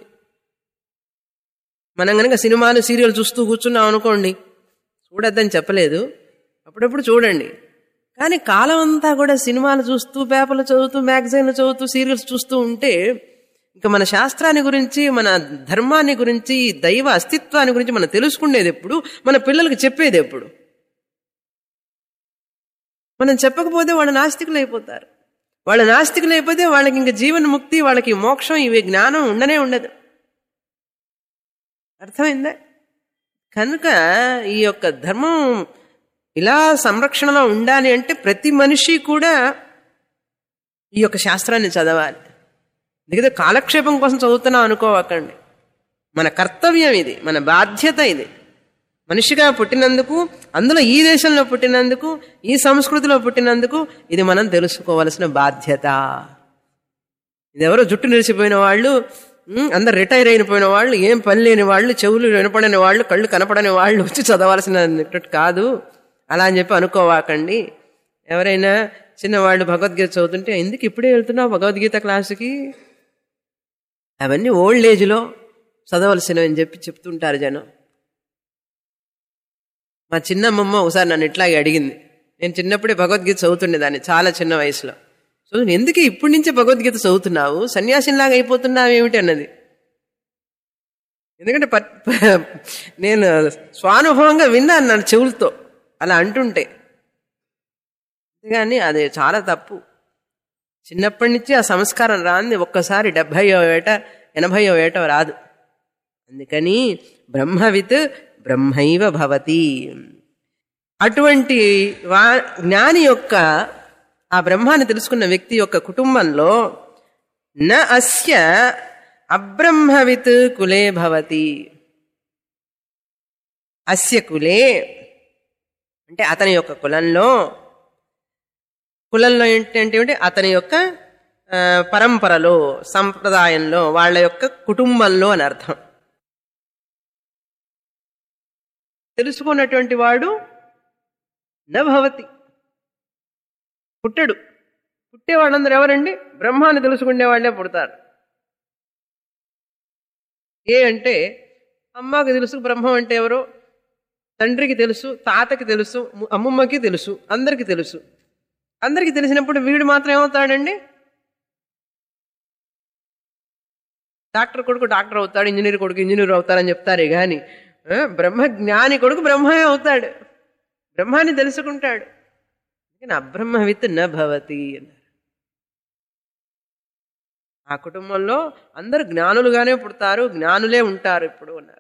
మనం కనుక సినిమాలు సీరియల్ చూస్తూ కూర్చున్నాం అనుకోండి చూడొద్దని చెప్పలేదు అప్పుడప్పుడు చూడండి కానీ కాలం అంతా కూడా సినిమాలు చూస్తూ పేపర్లు చదువుతూ మ్యాగజైన్లు చదువుతూ సీరియల్స్ చూస్తూ ఉంటే ఇంకా మన శాస్త్రాన్ని గురించి మన ధర్మాన్ని గురించి దైవ అస్తిత్వాన్ని గురించి మనం తెలుసుకునేది ఎప్పుడు మన పిల్లలకి చెప్పేది ఎప్పుడు మనం చెప్పకపోతే వాళ్ళు నాస్తికులు అయిపోతారు వాళ్ళు నాస్తికులు అయిపోతే వాళ్ళకి ఇంకా జీవన ముక్తి వాళ్ళకి మోక్షం ఇవి జ్ఞానం ఉండనే ఉండదు అర్థమైందా కనుక ఈ యొక్క ధర్మం ఇలా సంరక్షణలో ఉండాలి అంటే ప్రతి మనిషి కూడా ఈ యొక్క శాస్త్రాన్ని చదవాలి దిగదు కాలక్షేపం కోసం చదువుతున్నాం అనుకోవకండి మన కర్తవ్యం ఇది మన బాధ్యత ఇది మనిషిగా పుట్టినందుకు అందులో ఈ దేశంలో పుట్టినందుకు ఈ సంస్కృతిలో పుట్టినందుకు ఇది మనం తెలుసుకోవలసిన బాధ్యత ఇది ఎవరో జుట్టు నిలిచిపోయిన వాళ్ళు ఉమ్, అందరు రిటైర్ అయిపోయిన వాళ్ళు ఏం పని లేని వాళ్ళు చెవులు వినపడని వాళ్ళు కళ్ళు కనపడని వాళ్ళు వచ్చి చదవాల్సిన కాదు అలా అని చెప్పి అనుకోవాకండి ఎవరైనా చిన్నవాళ్ళు భగవద్గీత చదువుతుంటే ఎందుకు ఇప్పుడే వెళ్తున్నావు భగవద్గీత క్లాసుకి అవన్నీ ఓల్డ్ ఏజ్లో చదవలసినవి అని చెప్పి చెప్తుంటారు జనం మా చిన్నమ్మమ్మ ఒకసారి నన్ను ఇట్లాగే అడిగింది నేను చిన్నప్పుడే భగవద్గీత చదువుతుండేదాన్ని చాలా చిన్న వయసులో సో నువ్వు ఎందుకు ఇప్పటి నుంచే భగవద్గీత చదువుతున్నావు సన్యాసిలాగా అయిపోతున్నావు ఏమిటి అన్నది ఎందుకంటే ప- ప- నేను స్వానుభవంగా విన్నాను నా చెవులతో అలా అంటుంటే కానీ అది చాలా తప్పు చిన్నప్పటి నుంచి ఆ సంస్కారం రాంది ఒక్కసారి డెబ్భైయో ఏట ఎనభైయో ఏట రాదు అందుకని బ్రహ్మవిత్ బ్రహ్మైవ భవతి అటువంటి వా జ్ఞాని యొక్క ఆ బ్రహ్మాన్ని తెలుసుకున్న వ్యక్తి యొక్క కుటుంబంలో న అస్య అబ్రహ్మవిత్ కులే భవతి అస్య కులే అంటే అతని యొక్క కులంలో కులంలో ఏంటంటే అంటే అతని యొక్క ఆ, పరంపరలో సంప్రదాయంలో వాళ్ళ యొక్క కుటుంబంలో అని అర్థం తెలుసుకున్నటువంటి వాడు నభవతి పుట్టడు పుట్టేవాళ్ళందరూ ఎవరండి బ్రహ్మాన్ని తెలుసుకునే వాళ్ళే పుడతారు ఏ అంటే అమ్మకి తెలుసు బ్రహ్మం అంటే ఎవరో తండ్రికి తెలుసు తాతకి తెలుసు ము- అమ్మమ్మకి తెలుసు అందరికీ తెలుసు అందరికీ తెలిసినప్పుడు వీడు మాత్రం ఏమవుతాడండి డాక్టర్ కొడుకు డాక్టర్ అవుతాడు ఇంజనీర్ కొడుకు ఇంజనీర్ అవుతారని చెప్తారే కానీ ఆ, బ్రహ్మ జ్ఞాని కొడుకు బ్రహ్మే అవుతాడు బ్రహ్మాన్ని తెలుసుకుంటాడు అందుకని అబ్రహ్మవిత్ న భవతి అన్నారు ఆ కుటుంబంలో అందరూ జ్ఞానులుగానే పుడతారు జ్ఞానులే ఉంటారు ఇప్పుడు అన్నారు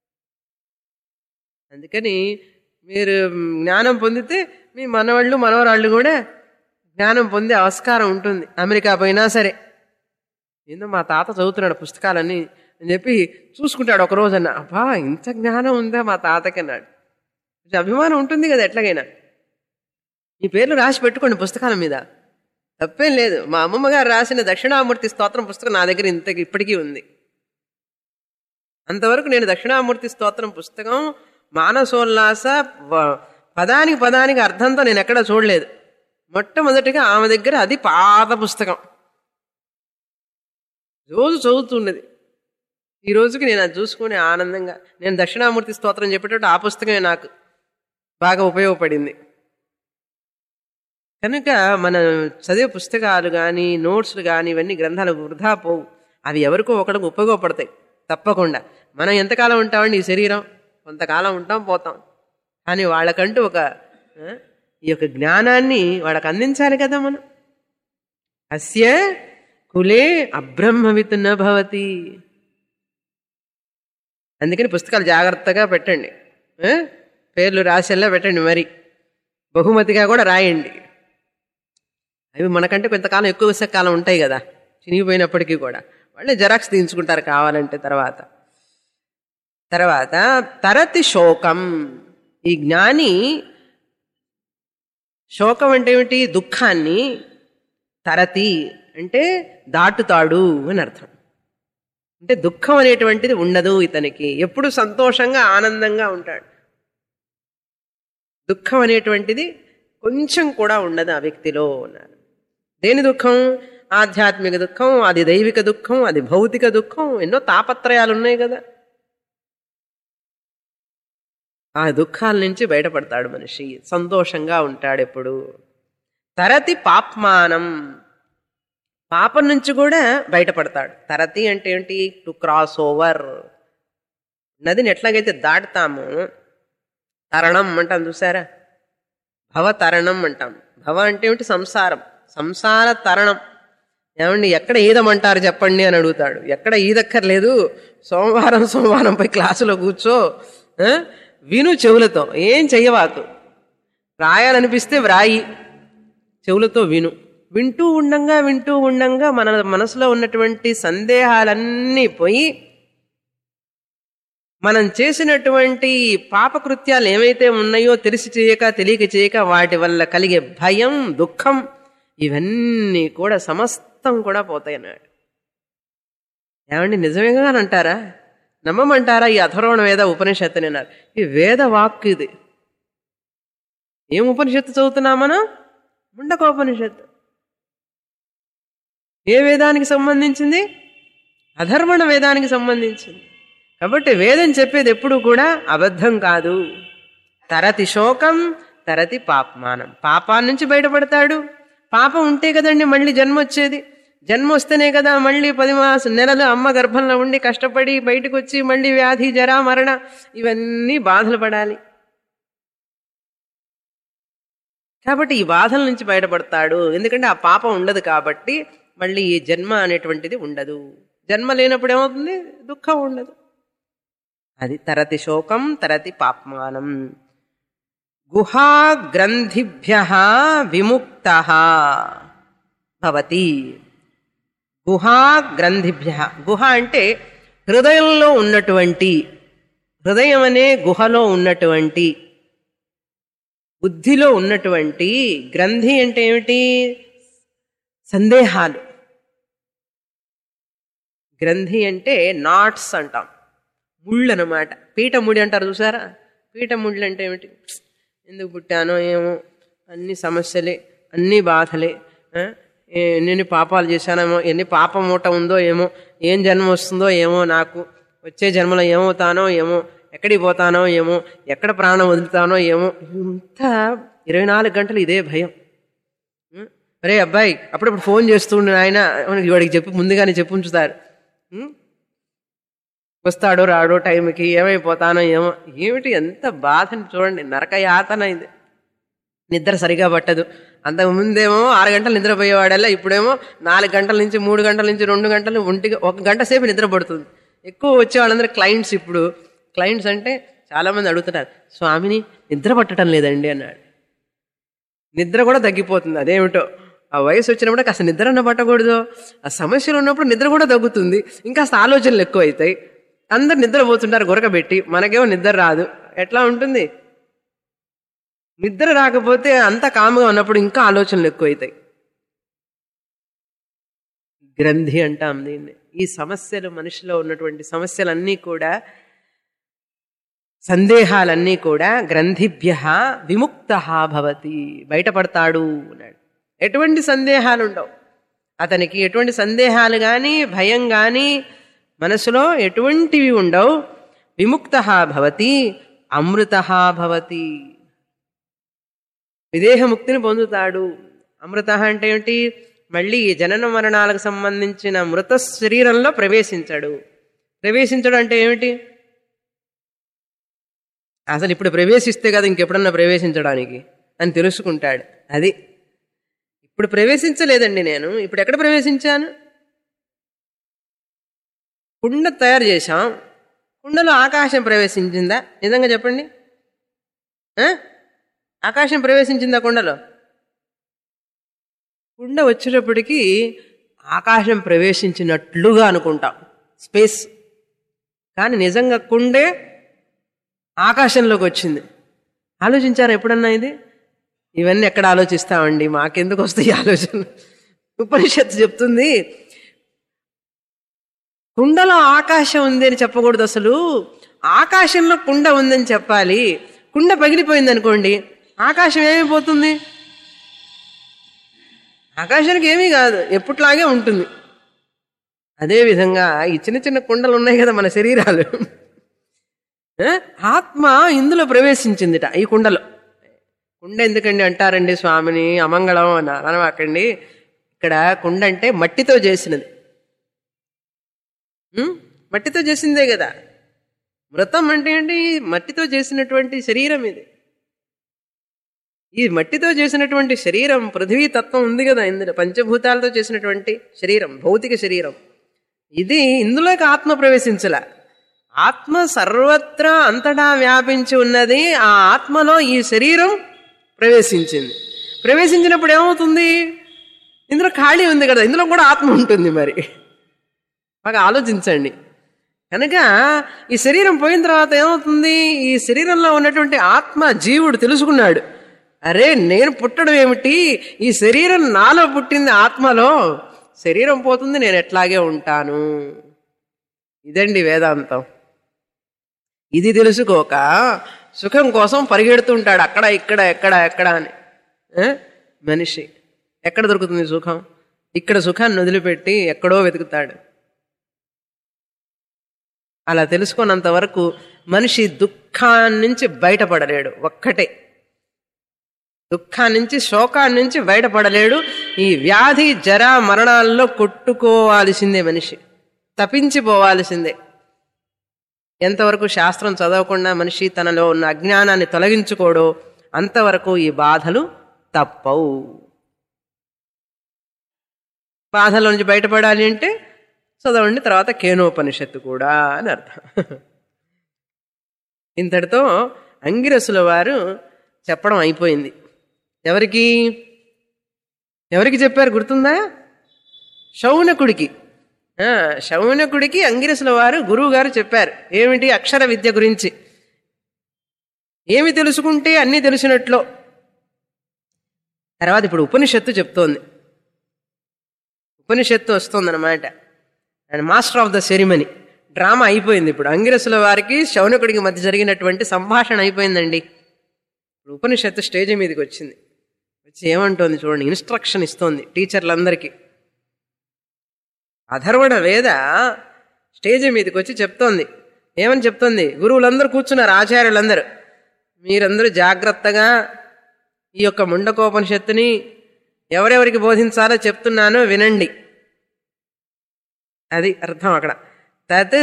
అందుకని మీరు జ్ఞానం పొందితే మీ మనవాళ్ళు మనవరాళ్ళు కూడా జ్ఞానం పొందే ఆస్కారం ఉంటుంది అమెరికా పోయినా సరే ఏందో మా తాత చదువుతున్నాడు పుస్తకాలన్నీ అని చెప్పి చూసుకుంటాడు ఒక రోజన్న అబ్బా ఇంత జ్ఞానం ఉందా మా తాతకి అన్నాడు కొంచెం అభిమానం ఉంటుంది కదా ఎట్లాగైనా మీ పేర్లు రాసి పెట్టుకోండి పుస్తకాల మీద తప్పేం లేదు మా అమ్మమ్మ గారు రాసిన దక్షిణామూర్తి స్తోత్రం పుస్తకం నా దగ్గర ఇంత ఇప్పటికీ ఉంది అంతవరకు నేను దక్షిణామూర్తి స్తోత్రం పుస్తకం మానసోల్లాస వ- పదానికి పదానికి అర్థంతో నేను ఎక్కడ చూడలేదు మొట్టమొదటిగా ఆమె దగ్గర అది పాత పుస్తకం రోజు చదువుతున్నది ఈ రోజుకి నేను అది చూసుకుని ఆనందంగా నేను దక్షిణామూర్తి స్తోత్రం చెప్పేటప్పుడు ఆ పుస్తకమే నాకు బాగా ఉపయోగపడింది కనుక మన చదివే పుస్తకాలు కానీ నోట్స్లు కానీ ఇవన్నీ గ్రంథాలు వృధా పోవు అవి ఎవరికో ఒకరికి ఉపయోగపడతాయి తప్పకుండా మనం ఎంతకాలం ఉంటామండి ఈ శరీరం కొంతకాలం ఉంటాం పోతాం కానీ వాళ్ళకంటూ ఒక ఆ, ఈ యొక్క జ్ఞానాన్ని వాళ్ళకి అందించాలి కదా మనం అస్య కులే అబ్రహ్మవిత్ న భవతి అందుకని పుస్తకాలు జాగ్రత్తగా పెట్టండి ఆ? పేర్లు రాసేలా పెట్టండి మరి బహుమతిగా కూడా రాయండి అవి మనకంటే కొంతకాలం ఎక్కువ కాలం ఉంటాయి కదా చినిగిపోయినప్పటికీ కూడా వాళ్ళే జెరాక్స్ తీయించుకుంటారు కావాలంటే తర్వాత తర్వాత తరతి శోకం ఈ జ్ఞాని శోకం అంటే ఏమిటి దుఃఖాన్ని తరతి అంటే దాటుతాడు అని అర్థం అంటే దుఃఖం అనేటువంటిది ఉండదు ఇతనికి ఎప్పుడు సంతోషంగా ఆనందంగా ఉంటాడు దుఃఖం అనేటువంటిది కొంచెం కూడా ఉండదు ఆ వ్యక్తిలో అన్నారు దేని దుఃఖం ఆధ్యాత్మిక దుఃఖం అది దైవిక దుఃఖం అది భౌతిక దుఃఖం ఎన్నో తాపత్రయాలు ఉన్నాయి కదా ఆ దుఃఖాల నుంచి బయటపడతాడు మనిషి సంతోషంగా ఉంటాడు ఎప్పుడు తరతి పాప్మానం పాపం నుంచి కూడా బయటపడతాడు తరతి అంటే ఏంటి టు క్రాస్ ఓవర్ నదిని ఎట్లాగైతే దాటుతామో తరణం అంటాం చూసారా భవ తరణం అంటాం భవ అంటే ఏమిటి సంసారం సంసార తరణం ఏమండి ఎక్కడ ఈదమంటారు చెప్పండి అని అడుగుతాడు ఎక్కడ ఈదక్కర్లేదు సోమవారం సోమవారం పోయి క్లాసులో కూర్చో ఆ? విను చెవులతో ఏం చెయ్యవాకు రాయాలనిపిస్తే వ్రాయి చెవులతో విను వింటూ ఉండంగా వింటూ ఉండంగా మన మనసులో ఉన్నటువంటి సందేహాలన్నీ పోయి మనం చేసినటువంటి పాపకృత్యాలు ఏవైతే ఉన్నాయో తెలిసి చేయక తెలియక చేయక వాటి వల్ల కలిగే భయం దుఃఖం ఇవన్నీ కూడా సమస్తం కూడా పోతాయి అన్నాడు ఏమండి నిజమేగా అని అంటారా నమ్మమంటారా ఈ అథర్వణ వేద ఉపనిషత్తు అని అన్నారు ఈ వేద వాక్కు ఇది ఏం ఉపనిషత్తు చదువుతున్నా మనం ముండకోపనిషత్తు ఏ వేదానికి సంబంధించింది అధర్వణ వేదానికి సంబంధించింది కాబట్టి వేదం చెప్పేది ఎప్పుడు కూడా అబద్ధం కాదు తరతి శోకం తరతి పాపమానం పాపాన్ని నుంచి బయటపడతాడు పాపం ఉంటే కదండి మళ్ళీ జన్మ వచ్చేది జన్మ వస్తేనే కదా మళ్ళీ పది మాస నెలలు అమ్మ గర్భంలో ఉండి కష్టపడి బయటకు వచ్చి మళ్ళీ వ్యాధి జరా మరణ ఇవన్నీ బాధలు పడాలి కాబట్టి ఈ బాధల నుంచి బయటపడతాడు ఎందుకంటే ఆ పాపం ఉండదు కాబట్టి మళ్ళీ ఈ జన్మ అనేటువంటిది ఉండదు జన్మ లేనప్పుడు ఏమవుతుంది దుఃఖం ఉండదు అది తరతి శోకం తరతి పాప్మానం గుహాగ్రంథిభ్య విముక్త భవతి గుహాగ్రంథిభ్య గుహ అంటే హృదయంలో ఉన్నటువంటి హృదయం అనే గుహలో ఉన్నటువంటి బుద్ధిలో ఉన్నటువంటి గ్రంథి అంటే ఏమిటి సందేహాలు గ్రంథి అంటే నాట్స్ అంటాం ముళ్ళు అనమాట పీట ముడి అంటారు చూసారా పీట ముళ్ళు అంటే ఏమిటి ఎందుకు పుట్టానో ఏమో అన్ని సమస్యలే అన్ని బాధలే ఆ? ఏ- ఎన్ని పాపాలు చేశానేమో ఎన్ని పాప మూట ఉందో ఏమో ఏం జన్మ వస్తుందో ఏమో నాకు వచ్చే జన్మలో ఏమవుతానో ఏమో ఎక్కడికి పోతానో ఏమో ఎక్కడ ప్రాణం వదులుతానో ఏమో ఇంత ఇరవై నాలుగు గంటలు ఇదే భయం ఉం? అరే అబ్బాయి అప్పుడప్పుడు ఫోన్ చేస్తుండే ఆయన వాడికి చెప్పి ముందుగానే చెప్పి ఉంచుతారు ఉం? వస్తాడో రాడో టైంకి ఏమైపోతానో ఏమో ఏమిటి ఎంత బాధని చూడండి నరక యాతన ఇది నిద్ర సరిగా పట్టదు అంతకు ముందేమో ఆరు గంటలు నిద్రపోయేవాడల్లా ఇప్పుడేమో నాలుగు గంటల నుంచి మూడు గంటల నుంచి రెండు గంటలు ఒంటికి ఒక గంట సేపు నిద్ర పడుతుంది ఎక్కువ వచ్చే వాళ్ళందరూ క్లయింట్స్ ఇప్పుడు క్లయింట్స్ అంటే చాలా మంది అడుగుతున్నారు స్వామిని నిద్ర పట్టడం లేదండి అన్నాడు నిద్ర కూడా తగ్గిపోతుంది అదేమిటో ఆ వయసు వచ్చినప్పుడు కాస్త నిద్ర అన్న పట్టకూడదు ఆ సమస్యలు ఉన్నప్పుడు నిద్ర కూడా తగ్గుతుంది ఇంకా ఆలోచనలు ఎక్కువ అవుతాయి అందరు నిద్రపోతుంటారు గురకబెట్టి మనకేమో నిద్ర రాదు ఎట్లా ఉంటుంది నిద్ర రాకపోతే అంత కాముగా ఉన్నప్పుడు ఇంకా ఆలోచనలు ఎక్కువ అవుతాయి గ్రంథి అంటాం దీన్ని ఈ సమస్యలు మనిషిలో ఉన్నటువంటి సమస్యలన్నీ కూడా సందేహాలన్నీ కూడా గ్రంథిభ్య విముక్త భవతి బయటపడతాడు అన్నాడు ఎటువంటి సందేహాలు ఉండవు అతనికి ఎటువంటి సందేహాలు కానీ భయం కానీ మనసులో ఎటువంటివి ఉండవు విముక్త భవతి అమృత భవతి విదేహముక్తిని పొందుతాడు అమృత అంటే ఏమిటి మళ్ళీ ఈ జనన మరణాలకు సంబంధించిన మృత శరీరంలో ప్రవేశించడు ప్రవేశించడం అంటే ఏమిటి అసలు ఇప్పుడు ప్రవేశిస్తే కదా ఇంకెప్పుడన్నా ప్రవేశించడానికి అని తెలుసుకుంటాడు అది ఇప్పుడు ప్రవేశించలేదండి నేను ఇప్పుడు ఎక్కడ ప్రవేశించాను కుండ తయారు చేశాం కుండలో ఆకాశం ప్రవేశించిందా నిజంగా చెప్పండి ఆ? ఆకాశం ప్రవేశించిందా కుండలో కుండ వచ్చేటప్పటికి ఆకాశం ప్రవేశించినట్లుగా అనుకుంటాం స్పేస్ కానీ నిజంగా కుండే ఆకాశంలోకి వచ్చింది ఆలోచించారా ఎప్పుడన్నా ఇది ఇవన్నీ ఎక్కడ ఆలోచిస్తామండి మాకెందుకు వస్తాయి ఈ ఆలోచన ఉపనిషత్తు చెప్తుంది కుండలో ఆకాశం ఉంది అని చెప్పకూడదు అసలు ఆకాశంలో కుండ ఉందని చెప్పాలి కుండ పగిలిపోయింది అనుకోండి ఆకాశం ఏమైపోతుంది ఆకాశానికి ఏమీ కాదు ఎప్పట్లాగే ఉంటుంది అదేవిధంగా ఈ చిన్న చిన్న కుండలు ఉన్నాయి కదా మన శరీరాలు ఆ? ఆత్మ ఇందులో ప్రవేశించిందిట ఈ కుండలో కుండ ఎందుకండి అంటారండి స్వామిని అమంగళం అని అనమాకండి ఇక్కడ కుండ అంటే మట్టితో చేసినది ఉం? మట్టితో చేసిందే కదా మృతం అంటే ఏంటి మట్టితో చేసినటువంటి శరీరం ఇది ఈ మట్టితో చేసినటువంటి శరీరం పృథ్వీ తత్వం ఉంది కదా ఇందులో పంచభూతాలతో చేసినటువంటి శరీరం భౌతిక శరీరం ఇది ఇందులోకి ఆత్మ ప్రవేశించల ఆత్మ సర్వత్రా అంతటా వ్యాపించి ఉన్నది ఆ ఆత్మలో ఈ శరీరం ప్రవేశించింది ప్రవేశించినప్పుడు ఏమవుతుంది ఇందులో ఖాళీ ఉంది కదా ఇందులో కూడా ఆత్మ ఉంటుంది మరి బాగా ఆలోచించండి కనుక ఈ శరీరం పోయిన తర్వాత ఏమవుతుంది ఈ శరీరంలో ఉన్నటువంటి ఆత్మ జీవుడు తెలుసుకున్నాడు అరే నేను పుట్టడం ఏమిటి ఈ శరీరం నాలో పుట్టింది ఆత్మలో శరీరం పోతుంది నేను ఎట్లాగే ఉంటాను ఇదండి వేదాంతం ఇది తెలుసుకోక సుఖం కోసం పరిగెడుతుంటాడు అక్కడ ఇక్కడ ఎక్కడ ఎక్కడ అని ఆ? మనిషి ఎక్కడ దొరుకుతుంది సుఖం ఇక్కడ సుఖాన్ని వదిలిపెట్టి ఎక్కడో వెతుకుతాడు అలా తెలుసుకున్నంత వరకు మనిషి దుఃఖాన్నించి బయటపడలేడు ఒక్కటే దుఃఖాన్నించి శోకాన్నించి బయటపడలేడు ఈ వ్యాధి జర మరణాల్లో కొట్టుకోవాల్సిందే మనిషి తప్పించిపోవాల్సిందే ఎంతవరకు శాస్త్రం చదవకుండా మనిషి తనలో ఉన్న అజ్ఞానాన్ని తొలగించుకోడో అంతవరకు ఈ బాధలు తప్పవు బాధల నుంచి బయటపడాలి అంటే చదవండి తర్వాత కేనోపనిషత్తు కూడా అని అర్థం ఇంతటితో అంగిరసుల వారు చెప్పడం అయిపోయింది ఎవరికి ఎవరికి చెప్పారు గుర్తుందా శౌనకుడికి ఆ, శౌనకుడికి అంగిరసుల వారు గురువు గారు చెప్పారు ఏమిటి అక్షర విద్య గురించి ఏమి తెలుసుకుంటే అన్నీ తెలిసినట్లో తర్వాత ఇప్పుడు ఉపనిషత్తు చెప్తోంది ఉపనిషత్తు వస్తుందన్నమాట and master of the ceremony drama అయిపోయింది ఇప్పుడు అంగిరసుల వారికి శౌనకుడికి మధ్య జరిగినటువంటి సంభాషణ అయిపోయిందండి ఇప్పుడు ఉపనిషత్తు స్టేజ్ మీదకి వచ్చింది వచ్చి ఏమంటోంది చూడండి ఇన్స్ట్రక్షన్ ఇస్తోంది టీచర్లందరికీ అధర్వణ వేద స్టేజ్ మీదకి వచ్చి చెప్తోంది ఏమని చెప్తోంది గురువులందరూ కూర్చున్నారు ఆచార్యులందరూ మీరందరూ జాగ్రత్తగా ఈ యొక్క ముండకోపనిషత్తుని ఎవరెవరికి బోధించాలో చెప్తున్నానో వినండి అది అర్థం అక్కడ తత్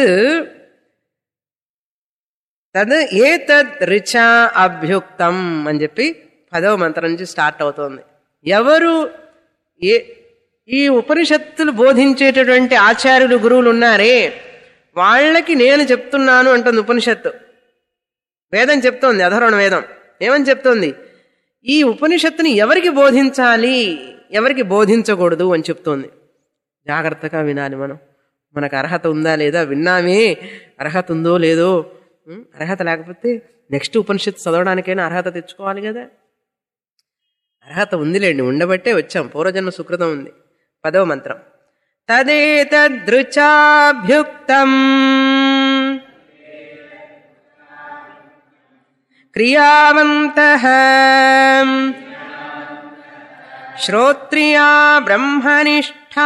తద్ ఏ తద్ రిచా అభ్యుక్తం అని చెప్పి పదవ మంత్రం నుంచి స్టార్ట్ అవుతోంది ఎవరు ఏ ఈ ఉపనిషత్తులు బోధించేటటువంటి ఆచార్యులు గురువులు ఉన్నారే వాళ్ళకి నేను చెప్తున్నాను అంటుంది ఉపనిషత్తు వేదం చెప్తోంది అధర్వణ వేదం ఏమని చెప్తోంది ఈ ఉపనిషత్తుని ఎవరికి బోధించాలి ఎవరికి బోధించకూడదు అని చెప్తోంది జాగ్రత్తగా వినాలి మనం మనకు అర్హత ఉందా లేదా విన్నామే అర్హత ఉందో లేదో ఉం? అర్హత లేకపోతే నెక్స్ట్ ఉపనిషత్తు చదవడానికైనా అర్హత తెచ్చుకోవాలి కదా అర్హత ఉందిలేండి ఉండబట్టే వచ్చాం పూర్వజన్మ సుకృతం ఉంది పదవ మంత్రం తదేతదృచాభ్యుక్తం క్రియావంత శ్రోత్రియా బ్రహ్మనిష్టా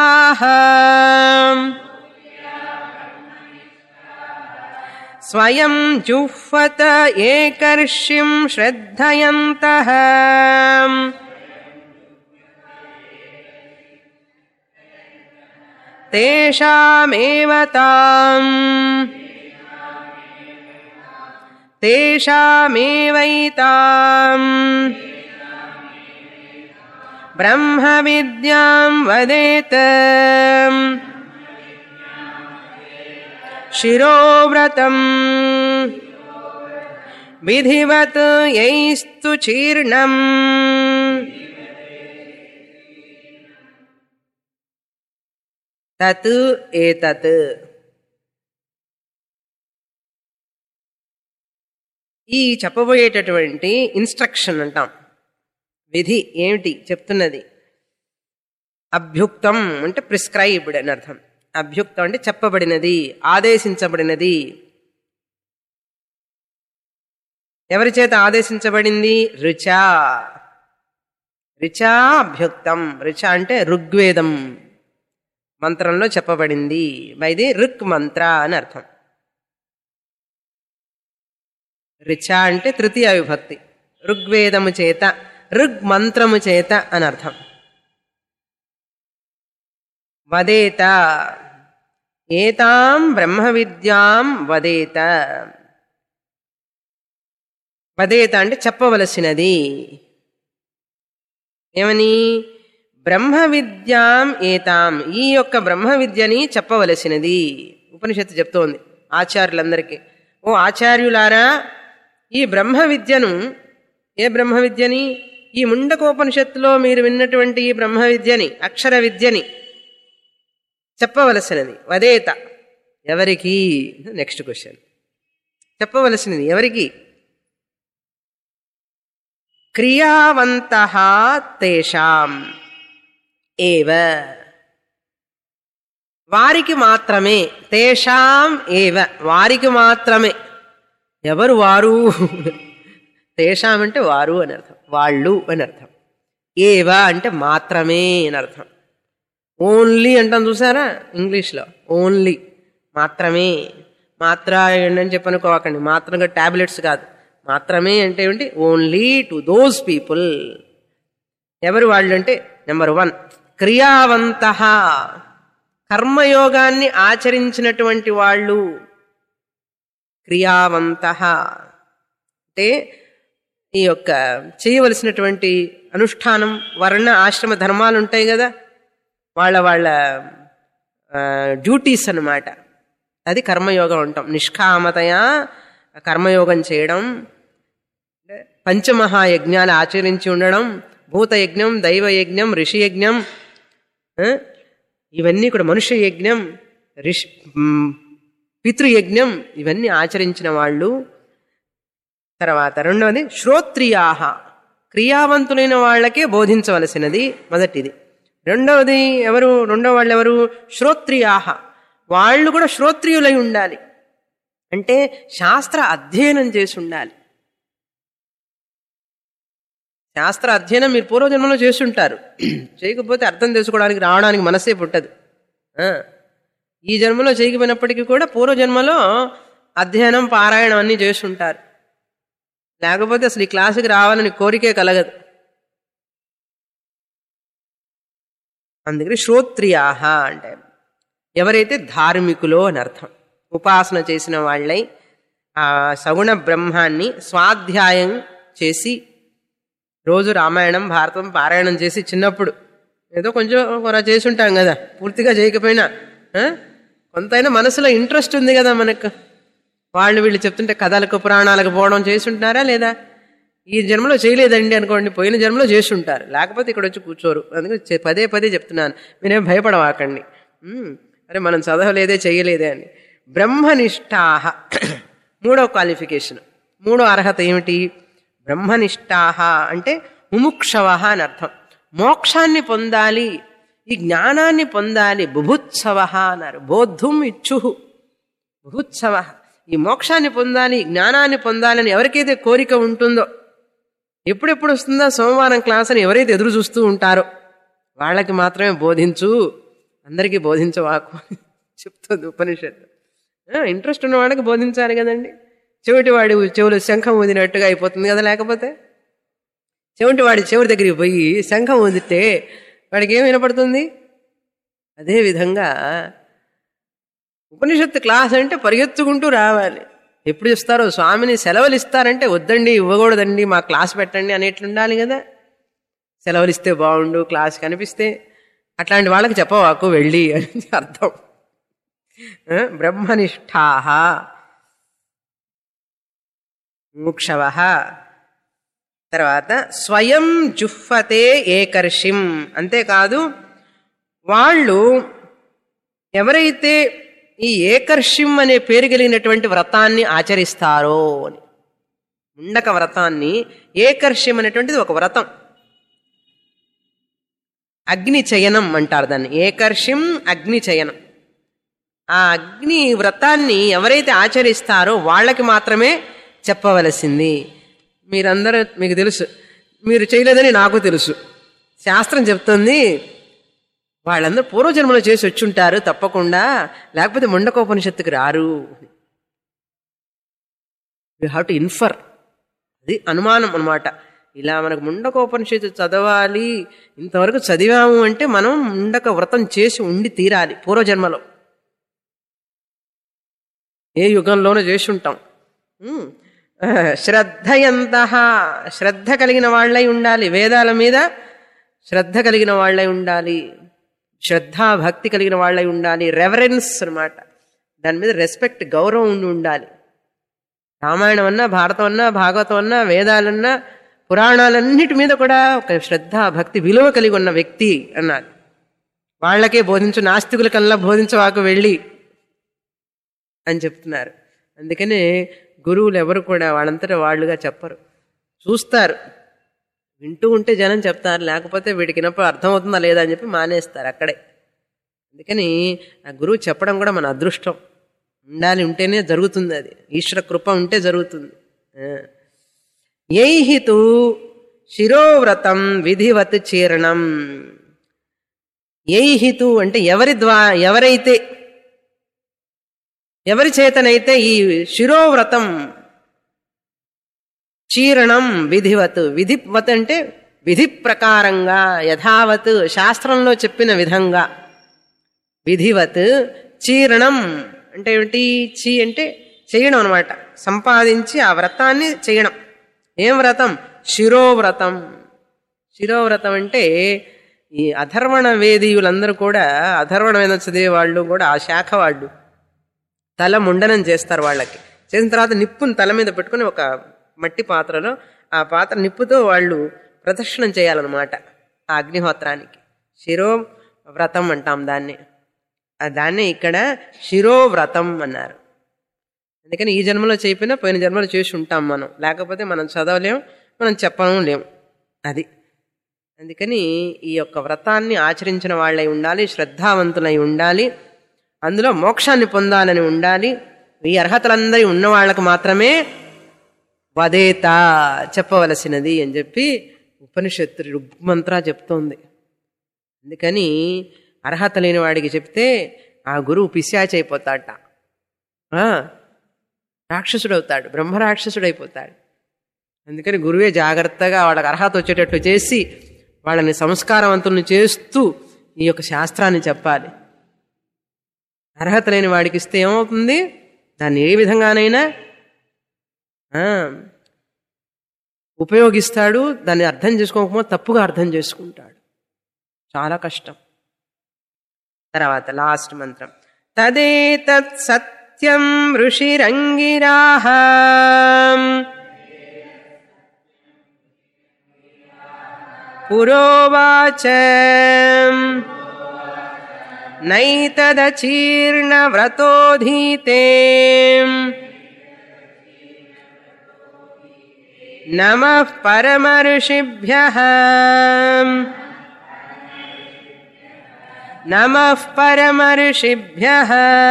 స్వయం జుహ్వత ఏకర్షిం శ్రద్ధయంత తేషామేవ తాం తేషామేవైతాం బ్రహ్మ విద్యాం వదేత శిరోవ్రతం విధివత్ యైస్తు చీర్ణం తత్ ఏతత్ ఈ చెప్పబోయేటటువంటి ఇన్స్ట్రక్షన్ అంటాం విధి ఏమిటి చెప్తున్నది అభ్యుక్తం అంటే ప్రిస్క్రైబ్డ్ అని అర్థం అభ్యుక్తం అంటే చెప్పబడినది ఆదేశించబడినది ఎవరి చేత ఆదేశించబడింది రుచా రుచా అభ్యుక్తం రుచ అంటే ఋగ్వేదం మంత్రంలో చెప్పబడింది ఇది ఋక్ మంత్ర అని అర్థం రిచ అంటే తృతీయ విభక్తి ఋగ్వేదము చేత ఋగ్ మంత్రము చేత అని అర్థం వదేత ఏతాం బ్రహ్మ విద్యాం వదేత వదేత అంటే చెప్పవలసినది ఏమని బ్రహ్మ విద్యాం ఏతాం ఈ యొక్క బ్రహ్మ విద్యని చెప్పవలసినది ఉపనిషత్తు చెప్తోంది ఆచార్యులందరికీ ఓ ఆచార్యులారా ఈ బ్రహ్మ విద్యను ఏ బ్రహ్మ విద్యని ఈ ముండకోపనిషత్తులో మీరు విన్నటువంటి ఈ బ్రహ్మ విద్యని అక్షర విద్యని చెప్పవలసినది వదేత ఎవరికి నెక్స్ట్ క్వశ్చన్ చెప్పవలసినది ఎవరికి క్రియావంత తేషాం ఏవ వారికి మాత్రమే తేషాం ఏవ వారికి మాత్రమే ఎవరు వారు తేషాం అంటే వారు అని అర్థం వాళ్ళు అని అర్థం ఏవ అంటే మాత్రమే అని అర్థం ఓన్లీ అంటాం చూసారా ఇంగ్లీష్లో ఓన్లీ మాత్రమే మాత్ర అని చెప్పనుకోకండి మాత్రంగా టాబ్లెట్స్ కాదు మాత్రమే అంటే ఏమిటి ఓన్లీ టు దోస్ పీపుల్ ఎవరు వాళ్ళు అంటే నెంబర్ వన్ క్రియావంత కర్మయోగాన్ని ఆచరించినటువంటి వాళ్ళు క్రియావంత అంటే ఈ యొక్క చేయవలసినటువంటి అనుష్ఠానం వర్ణ ఆశ్రమ ధర్మాలు ఉంటాయి కదా వాళ్ళ వాళ్ళ డ్యూటీస్ అన్నమాట అది కర్మయోగం అంటాం నిష్కామతయా కర్మయోగం చేయడం పంచమహాయజ్ఞాలు ఆచరించి ఉండడం భూతయజ్ఞం దైవయజ్ఞం ఋషి యజ్ఞం ఆ, ఇవన్నీ కూడా మనుష్య యజ్ఞం ఋషి మ్, పితృయజ్ఞం ఇవన్నీ ఆచరించిన వాళ్ళు తర్వాత రెండవది శ్రోత్రియాహ క్రియావంతులైన వాళ్ళకే బోధించవలసినది మొదటిది రెండవది ఎవరు రెండవ వాళ్ళు ఎవరు శ్రోత్రియాహ వాళ్ళు కూడా శ్రోత్రియులై ఉండాలి అంటే శాస్త్ర అధ్యయనం చేసి ఉండాలి శాస్త్ర అధ్యయనం మీరు పూర్వజన్మలో చేస్తుంటారు చేయకపోతే అర్థం తెలుసుకోవడానికి రావడానికి మనసే పుట్టదు ఆ. ఈ జన్మలో చేయకపోయినప్పటికీ కూడా పూర్వజన్మలో అధ్యయనం పారాయణం అన్నీ చేస్తుంటారు లేకపోతే అసలు ఈ క్లాసుకి రావాలని కోరికే కలగదు అందుకని శ్రోత్రియాహ అంటే ఎవరైతే ధార్మికులో అని అర్థం ఉపాసన చేసిన వాళ్ళై ఆ సగుణ బ్రహ్మాన్ని స్వాధ్యాయం చేసి రోజు రామాయణం భారతం పారాయణం చేసి చిన్నప్పుడు ఏదో కొంచెం కొర చేసి ఉంటాం కదా పూర్తిగా చేయకపోయినా ఆ? కొంతైనా మనసులో ఇంట్రెస్ట్ ఉంది కదా మనకు వాళ్ళు వీళ్ళు చెప్తుంటే కథలకు పురాణాలకు పోవడం చేసి ఉంటారా లేదా ఈ జన్మలో చేయలేదండి అనుకోండి పోయిన జన్మలో చేసి ఉంటారు లేకపోతే ఇక్కడ వచ్చి కూర్చోరు అందుకని చె- పదే పదే చెప్తున్నాను మీరేం భయపడవాకండి ఉమ్, అరే మనం చదవలేదే చేయలేదే అని బ్రహ్మనిష్టాహ మూడో క్వాలిఫికేషన్ మూడో అర్హత ఏమిటి బ్రహ్మనిష్టాహ అంటే ముముక్షవ అని అర్థం మోక్షాన్ని పొందాలి ఈ జ్ఞానాన్ని పొందాలి బుభుత్సవ అన్నారు బోద్ధుం ఇచ్చు బుభుత్సవ ఈ మోక్షాన్ని పొందాలి జ్ఞానాన్ని పొందాలని ఎవరికైతే కోరిక ఉంటుందో ఎప్పుడెప్పుడు వస్తుందో సోమవారం క్లాస్ అని ఎవరైతే ఎదురు చూస్తూ ఉంటారో వాళ్ళకి మాత్రమే బోధించు అందరికీ బోధించవాకు అని చెప్తుంది ఉపనిషత్తు ఇంట్రెస్ట్ ఉన్న వాళ్ళకి బోధించాలి కదండి చెవిటి వాడి చెవులు శంఖం ఊదినట్టుగా అయిపోతుంది కదా లేకపోతే చెవిటి వాడి చెవుడి దగ్గరికి పోయి శంఖం ఊదితే వాడికి ఏం వినపడుతుంది అదే విధంగా ఉపనిషత్తు క్లాస్ అంటే పరిగెత్తుకుంటూ రావాలి ఎప్పుడు ఇస్తారో స్వామిని సెలవులు ఇస్తారంటే వద్దండి ఇవ్వకూడదండి మా క్లాస్ పెట్టండి అనేట్లు ఉండాలి కదా సెలవులు ఇస్తే బాగుండు క్లాస్ కనిపిస్తే అట్లాంటి వాళ్ళకి చెప్పవాకు వెళ్ళి అని అర్థం ఆ, బ్రహ్మనిష్ఠాహ ముక్షవ తర్వాత స్వయం జుహ్వతే ఏకర్షిం అంతేకాదు వాళ్ళు ఎవరైతే ఈ ఏకర్షిం అనే పేరు కలిగినటువంటి వ్రతాన్ని ఆచరిస్తారో అని ముండక వ్రతాన్ని ఏకర్షిం అనేటువంటిది ఒక వ్రతం అగ్ని చయనం అంటారు దాన్ని ఏకర్షిం అగ్ని చయనం ఆ అగ్ని వ్రతాన్ని ఎవరైతే ఆచరిస్తారో వాళ్ళకి మాత్రమే చెప్పవలసింది మీరందరూ మీకు తెలుసు మీరు చేయలేదని నాకు తెలుసు శాస్త్రం చెప్తుంది వాళ్ళందరూ పూర్వజన్మలో చేసి వచ్చుంటారు తప్పకుండా లేకపోతే ముండకోపనిషత్తుకి రారు యూ హ్యావ్ టు ఇన్ఫర్ అది అనుమానం అనమాట ఇలా మనకు ముండకోపనిషత్తు చదవాలి ఇంతవరకు చదివాము అంటే మనం ముండక వ్రతం చేసి ఉండి తీరాలి పూర్వజన్మలో ఏ యుగంలోనూ చేసి ఉంటాం ఉమ్. ఆ, శ్రద్ధయంత శ్రద్ధ కలిగిన వాళ్ళై ఉండాలి వేదాల మీద శ్రద్ధ కలిగిన వాళ్ళై ఉండాలి శ్రద్ధ భక్తి కలిగిన వాళ్ళై ఉండాలి రెవరెన్స్ అన్నమాట దాని మీద రెస్పెక్ట్ గౌరవం ఉండి ఉండాలి రామాయణం అన్నా భారతం అన్నా భాగవతం అన్నా వేదాలన్నా పురాణాలన్నిటి మీద కూడా ఒక శ్రద్ధ భక్తి విలువ కలిగి ఉన్న వ్యక్తి అన్నారు వాళ్ళకే బోధించు నాస్తికుల కల్లా బోధించవాకు వెళ్ళి అని చెప్తున్నారు అందుకనే గురువులు ఎవరు కూడా వాళ్ళంతటా వాళ్ళుగా చెప్పరు చూస్తారు వింటూ ఉంటే జనం చెప్తారు లేకపోతే వీడికి వినప్పుడు అర్థమవుతుందా లేదా అని చెప్పి మానేస్తారు అక్కడే అందుకని ఆ గురువు చెప్పడం కూడా మన అదృష్టం ఉండాలి ఉంటేనే జరుగుతుంది అది ఈశ్వర కృప ఉంటే జరుగుతుంది ఆ. యైహితు శిరోవ్రతం విధివత్ చీరణం యైహితు అంటే ఎవరి ద్వా ఎవరైతే ఎవరి చేతనైతే ఈ శిరోవ్రతం చీరణం విధివత్ విధివత్ అంటే విధి ప్రకారంగా యథావత్ శాస్త్రంలో చెప్పిన విధంగా విధివత్ చీరణం అంటే ఏమిటి చీ అంటే చేయడం అనమాట సంపాదించి ఆ వ్రతాన్ని చేయడం ఏం వ్రతం శిరోవ్రతం శిరోవ్రతం అంటే ఈ అధర్వణ వేదీయులందరూ కూడా అధర్వణ వేదం చదివే వాళ్ళు కూడా ఆ శాఖ వాళ్ళు తల ముండనం చేస్తారు వాళ్ళకి చేసిన తర్వాత నిప్పుని తల మీద పెట్టుకుని ఒక మట్టి పాత్రలో ఆ పాత్ర నిప్పుతో వాళ్ళు ప్రదక్షిణం చేయాలన్నమాట ఆ అగ్నిహోత్రానికి శిరో వ్రతం అంటాం దాన్ని ఆ దాన్ని ఇక్కడ శిరోవ్రతం అన్నారు అందుకని ఈ జన్మలో చేయకపోయినా పోయిన జన్మలో చేసి ఉంటాం మనం లేకపోతే మనం చదవలేం మనం చెప్పడం లేం అది అందుకని ఈ యొక్క వ్రతాన్ని ఆచరించిన వాళ్ళై ఉండాలి శ్రద్ధావంతులై ఉండాలి అందులో మోక్షాన్ని పొందాలని ఉండాలి ఈ అర్హతలందరి ఉన్న వాళ్ళకు మాత్రమే వదేత చెప్పవలసినది అని చెప్పి ఉపనిషత్తు రుగ్మంత్ర చెప్తోంది అందుకని అర్హత లేని వాడికి చెప్తే ఆ గురువు పిశాచి అయిపోతాడట ఆ, రాక్షసుడవుతాడు బ్రహ్మరాక్షసుడు అయిపోతాడు అందుకని గురువే జాగ్రత్తగా వాళ్ళకి అర్హత వచ్చేటట్టు చేసి వాళ్ళని సంస్కారవంతుల్ని చేస్తూ ఈ యొక్క శాస్త్రాన్ని చెప్పాలి అర్హత లేని వాడికి ఇస్తే ఏమవుతుంది దాన్ని ఏ విధంగానైనా ఆ, ఉపయోగిస్తాడు దాన్ని అర్థం చేసుకోకపోతే తప్పుగా అర్థం చేసుకుంటాడు చాలా కష్టం తర్వాత లాస్ట్ మంత్రం తదేతత్ సత్యం ఋషిరంగిరాహ పురోవాచ నైతదచీర్ణవ్రతోధీతే నమః పరమర్షిభ్యः నమః పరమర్షిభ్యः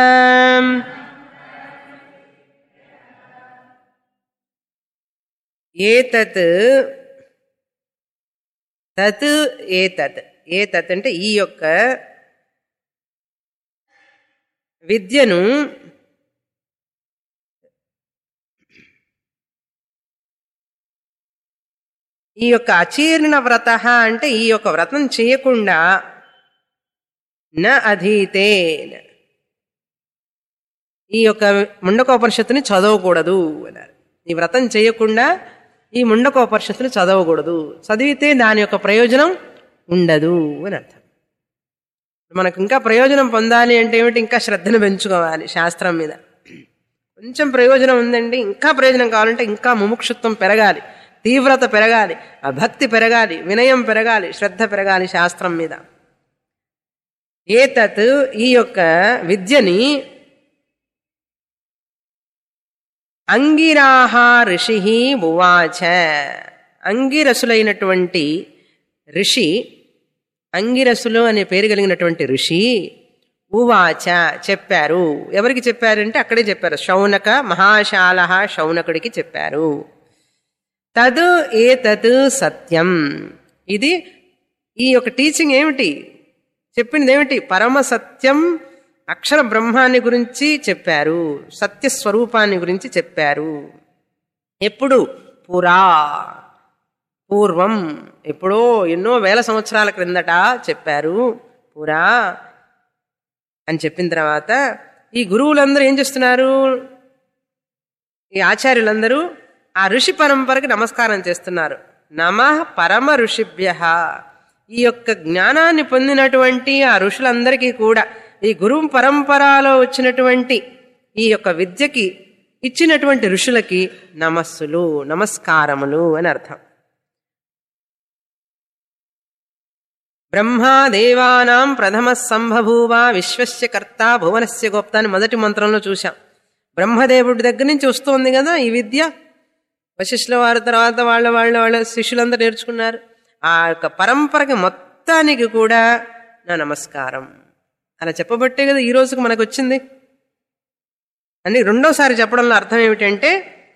ఏతత్ తత్ ఏతత్ ఏతత్ అంటే ఈ యొక్క విద్యను ఈ యొక్క అచీర్ణ వ్రత అంటే ఈ యొక్క వ్రతం చేయకుండా న అధీతే ఈ యొక్క ముండకోపనిషత్తుని చదవకూడదు అన్నారు ఈ వ్రతం చేయకుండా ఈ ముండకోపనిషత్తుని చదవకూడదు చదివితే దాని యొక్క ప్రయోజనం ఉండదు అని అర్థం మనకు ఇంకా ప్రయోజనం పొందాలి అంటే ఏమిటి ఇంకా శ్రద్ధను పెంచుకోవాలి శాస్త్రం మీద కొంచెం ప్రయోజనం ఉందండి ఇంకా ప్రయోజనం కావాలంటే ఇంకా ముముక్షుత్వం పెరగాలి తీవ్రత పెరగాలి ఆ భక్తి పెరగాలి వినయం పెరగాలి శ్రద్ధ పెరగాలి శాస్త్రం మీద ఏతత్ ఈ యొక్క విద్యని అంగిరాహ ఋషి ఉవాచ అంగిరసులైనటువంటి ఋషి అంగిరసులు అనే పేరు కలిగినటువంటి ఋషి ఉవాచ చెప్పారు ఎవరికి చెప్పారంటే అక్కడే చెప్పారు శౌనక మహాశాల శౌనకుడికి చెప్పారు తదు ఏతత్ సత్యం ఇది ఈ యొక్క టీచింగ్ ఏమిటి చెప్పింది ఏమిటి పరమ సత్యం అక్షర బ్రహ్మాన్ని గురించి చెప్పారు సత్య స్వరూపాన్ని గురించి చెప్పారు ఎప్పుడు పురా పూర్వం ఎప్పుడో ఎన్నో వేల సంవత్సరాల క్రిందట చెప్పారు పురా అని చెప్పిన తర్వాత ఈ గురువులందరూ ఏం చేస్తున్నారు ఈ ఆచార్యులందరూ ఆ ఋషి పరంపరకి నమస్కారం చేస్తున్నారు నమ పరమ ఋషిభ్య ఈ యొక్క జ్ఞానాన్ని పొందినటువంటి ఆ ఋషులందరికీ కూడా ఈ గురువు పరంపరలో వచ్చినటువంటి ఈ యొక్క విద్యకి ఇచ్చినటువంటి ఋషులకి నమస్సులు నమస్కారములు అని అర్థం బ్రహ్మా దేవానాం ప్రథమ సంభభూవ విశ్వస్య కర్త భువనస్య గోప్త అని మొదటి మంత్రంలో చూశాం బ్రహ్మదేవుడి దగ్గర నుంచి వస్తోంది కదా ఈ విద్య వశిష్ఠుల వారి తర్వాత వాళ్ళ వాళ్ళ వాళ్ళ శిష్యులందరూ నేర్చుకున్నారు ఆ యొక్క పరంపరకి మొత్తానికి కూడా నా నమస్కారం అలా చెప్పబట్టే కదా ఈ రోజుకి మనకు వచ్చింది అని రెండోసారి చెప్పడంలో అర్థం ఏమిటంటే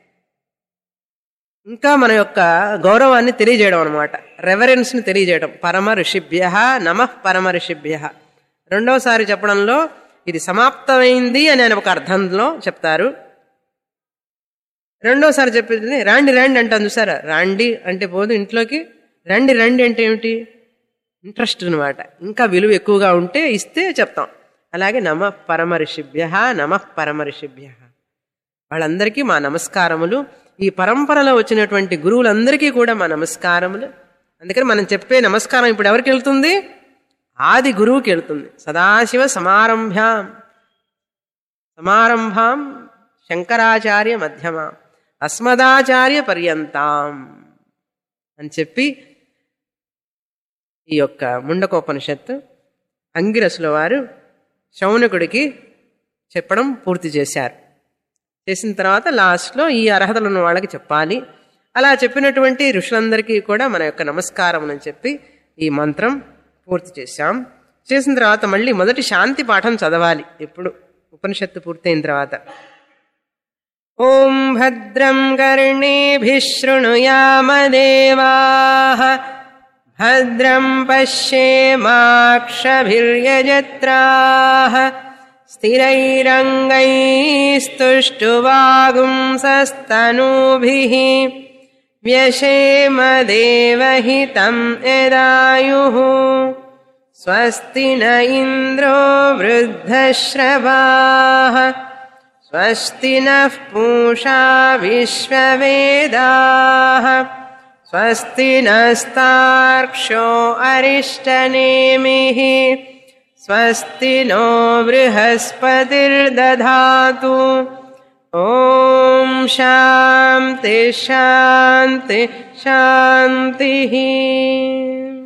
ఇంకా మన యొక్క గౌరవాన్ని తెలియజేయడం అనమాట రెవరెన్స్ని తెలియజేయడం పరమ ఋషిభ్య నమ పరమ ఋషిభ్య రెండోసారి చెప్పడంలో ఇది సమాప్తమైంది అని ఆయన ఒక అర్థంలో చెప్తారు రెండోసారి చెప్పేది రాండి రండి అంటాను చూసారా రాండి అంటే పోదు ఇంట్లోకి రండి రండి అంటే ఏమిటి ఇంట్రెస్ట్ అనమాట ఇంకా విలువ ఎక్కువగా ఉంటే ఇస్తే చెప్తాం అలాగే నమ పరమ ఋషిభ్య నమ పరమ ఋషిభ్య వాళ్ళందరికీ మా నమస్కారములు ఈ పరంపరలో వచ్చినటువంటి గురువులందరికీ కూడా మా నమస్కారములు అందుకని మనం చెప్పే నమస్కారం ఇప్పుడు ఎవరికి వెళ్తుంది ఆది గురువుకి వెళ్తుంది సదాశివ సమారంభాం సమారంభాం శంకరాచార్య మధ్యమ అస్మదాచార్య పర్యంతాం అని చెప్పి ఈ యొక్క ముండకోపనిషత్తు అంగిరసుల వారు శౌనకుడికి చెప్పడం పూర్తి చేశారు చేసిన తర్వాత లాస్ట్లో ఈ అర్హతలు ఉన్న వాళ్ళకి చెప్పాలి అలా చెప్పినటువంటి ఋషులందరికీ కూడా మన యొక్క నమస్కారం అని చెప్పి ఈ మంత్రం పూర్తి చేశాం చేసిన తర్వాత మళ్ళీ మొదటి శాంతి పాఠం చదవాలి ఎప్పుడు ఉపనిషత్తు పూర్తయిన తర్వాత ఓం భద్రం కర్ణేభిः శృణుయామదేవాः భద్రం పశ్యేమాక్షభిర్యజత్రాः స్థిరైరంగैस्तुष्टुवागुंसस्तनूभिः व्यशेमदेवहितं यदायुः स्वस्ति न इन्द्रो वृद्धश्रवाः स्वस्ति नः पूषा विश्ववेदाः स्वस्ति नस्तार्क्ष्यो अरिष्टनेमिः स्वस्ति नो बृहस्पतिर्दधातु ॐ शान्ति शान्ति शान्तिः